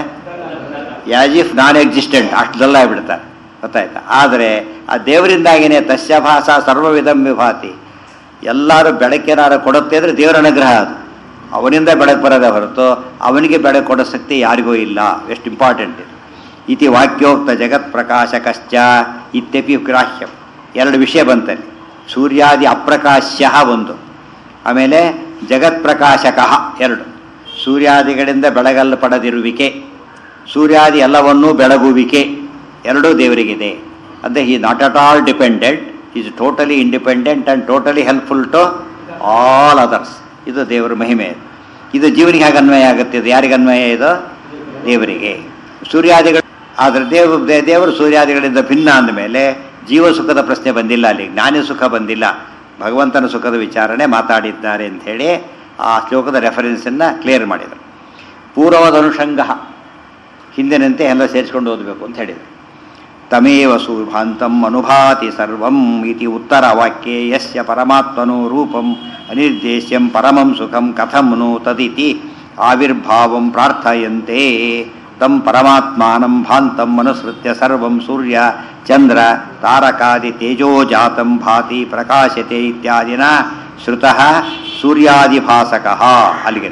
ಯಾಸ್ ಇಫ್ ನಾನ್ ಎಕ್ಸಿಸ್ಟೆಂಟ್ ಅಷ್ಟು ಡಲ್ ಆಗಿಬಿಡ್ತಾರೆ ಗೊತ್ತಾಯ್ತಾ ಆದರೆ ಆ ದೇವರಿಂದಾಗಿನೇ ತಸ್ಯಭಾಸ ಸರ್ವವಿಧಂ ವಿಭಾತಿ ಎಲ್ಲರೂ ಬೆಳಕೇನಾರು ಕೊಡುತ್ತೆ ಅಂದರೆ ದೇವರ ಅನುಗ್ರಹ ಅದು ಅವನಿಂದ ಬೆಳಕು ಬರೋದೇ ಹೊರತು ಅವನಿಗೆ ಬೆಳಕು ಕೊಡೋ ಶಕ್ತಿ ಯಾರಿಗೂ ಇಲ್ಲ ಎಷ್ಟು ಇಂಪಾರ್ಟೆಂಟ್ ಇದು ಇತಿ ವಾಕ್ಯೋಕ್ತ ಜಗತ್ ಪ್ರಕಾಶಕಶ್ಚ ಇತ್ಯಪಿ ಗ್ರಾಹ್ಯಂ ಎರಡು ವಿಷಯ ಬಂತಲ್ಲಿ ಸೂರ್ಯಾದಿ ಅಪ್ರಕಾಶ್ಯ ಒಂದು ಆಮೇಲೆ ಜಗತ್ ಪ್ರಕಾಶಕ ಎರಡು ಸೂರ್ಯಾದಿಗಳಿಂದ ಬೆಳಗಲ್ಪಡದಿರುವಿಕೆ ಸೂರ್ಯಾದಿ ಎಲ್ಲವನ್ನೂ ಬೆಳಗುವಿಕೆ ಎರಡೂ ದೇವರಿಗಿದೆ ಅಂದರೆ ಈ not at all dependent is totally independent and totally helpful to all others ಇದು ದೇವರ ಮಹಿಮೆ ಇದು ಜೀವನಿಗೆ ಹೇಗೆ ಅನ್ವಯ ಆಗುತ್ತೆ ಇದು ಯಾರಿಗೆ ಅನ್ವಯ ಇದು ದೇವರಿಗೆ ಸೂರ್ಯಾದಿಗಳು ಆದರೆ ದೇವ ದೇ- ದೇವರು ಸೂರ್ಯಾದಿಗಳಿಂದ ಭಿನ್ನ ಅಂದಮೇಲೆ ಜೀವ ಸುಖದ ಪ್ರಶ್ನೆ ಬಂದಿಲ್ಲ ಅಲ್ಲಿ ಜ್ಞಾನಿ ಸುಖ ಬಂದಿಲ್ಲ ಭಗವಂತನ ಸುಖದ ವಿಚಾರಣೆ ಮಾತಾಡಿದ್ದಾರೆ ಅಂಥೇಳಿ ಆ ಶ್ಲೋಕದ ರೆಫರೆನ್ಸನ್ನು ಕ್ಲಿಯರ್ ಮಾಡಿದರು ಪೂರ್ವದ ಅನುಷಂಗ ಹಿಂದಿನಂತೆ ಎಲ್ಲ ಸೇರಿಸ್ಕೊಂಡು ಓದಬೇಕು ಅಂತ ಹೇಳಿದರು ತಮೇವ ಸುಭಾಂತಂ ಅನುಭಾತಿ ಸರ್ವಂ ಇತಿ ಉತ್ತರ ವಾಕ್ಯೆ ಯಸ್ಯ ಪರಮಾತ್ಮನೋ ರೂಪಂ ಅನಿರ್ದೇಶ್ಯಂ ಪರಮಂ ಸುಖಂ ಕಥಂ ನು ತದಿತಿ ಆವಿರ್ಭಾವಂ ಪ್ರಾರ್ಥಯಂತೆ ತಂ ಪರಮಾತ್ಮಾನಂ ಭಾಂತಂ ಅನುಸೃತ್ಯ ಸರ್ವಂ ಸೂರ್ಯ ಚಂದ್ರ ತಾರಕಾದಿ ತೇಜೋಜಾತಂ ಭಾತಿ ಪ್ರಕಾಶತೆ ಇತ್ಯಾದಿನ ಶ್ರುತಃ ಸೂರ್ಯಾದಿಭಾಸಕಃ ಅಲ್ಲಿಗೆ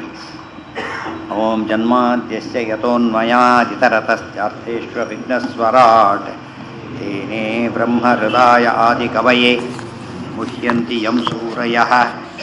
ಓಂ ಜನ್ಮಾದ್ಯಸ್ಯ ಯತೋನ್ಮಯಾದಿತರತಶ್ಚಾರ್ಥೇಷ್ವವಿಘ್ನಸ್ವರಾಟ್ ತೇನೇ ಬ್ರಹ್ಮಹೃದಾಯ ಆದಿಕವಯೇ ಮುಹ್ಯಂತಿ ಯಂ ಸೂರಯಃ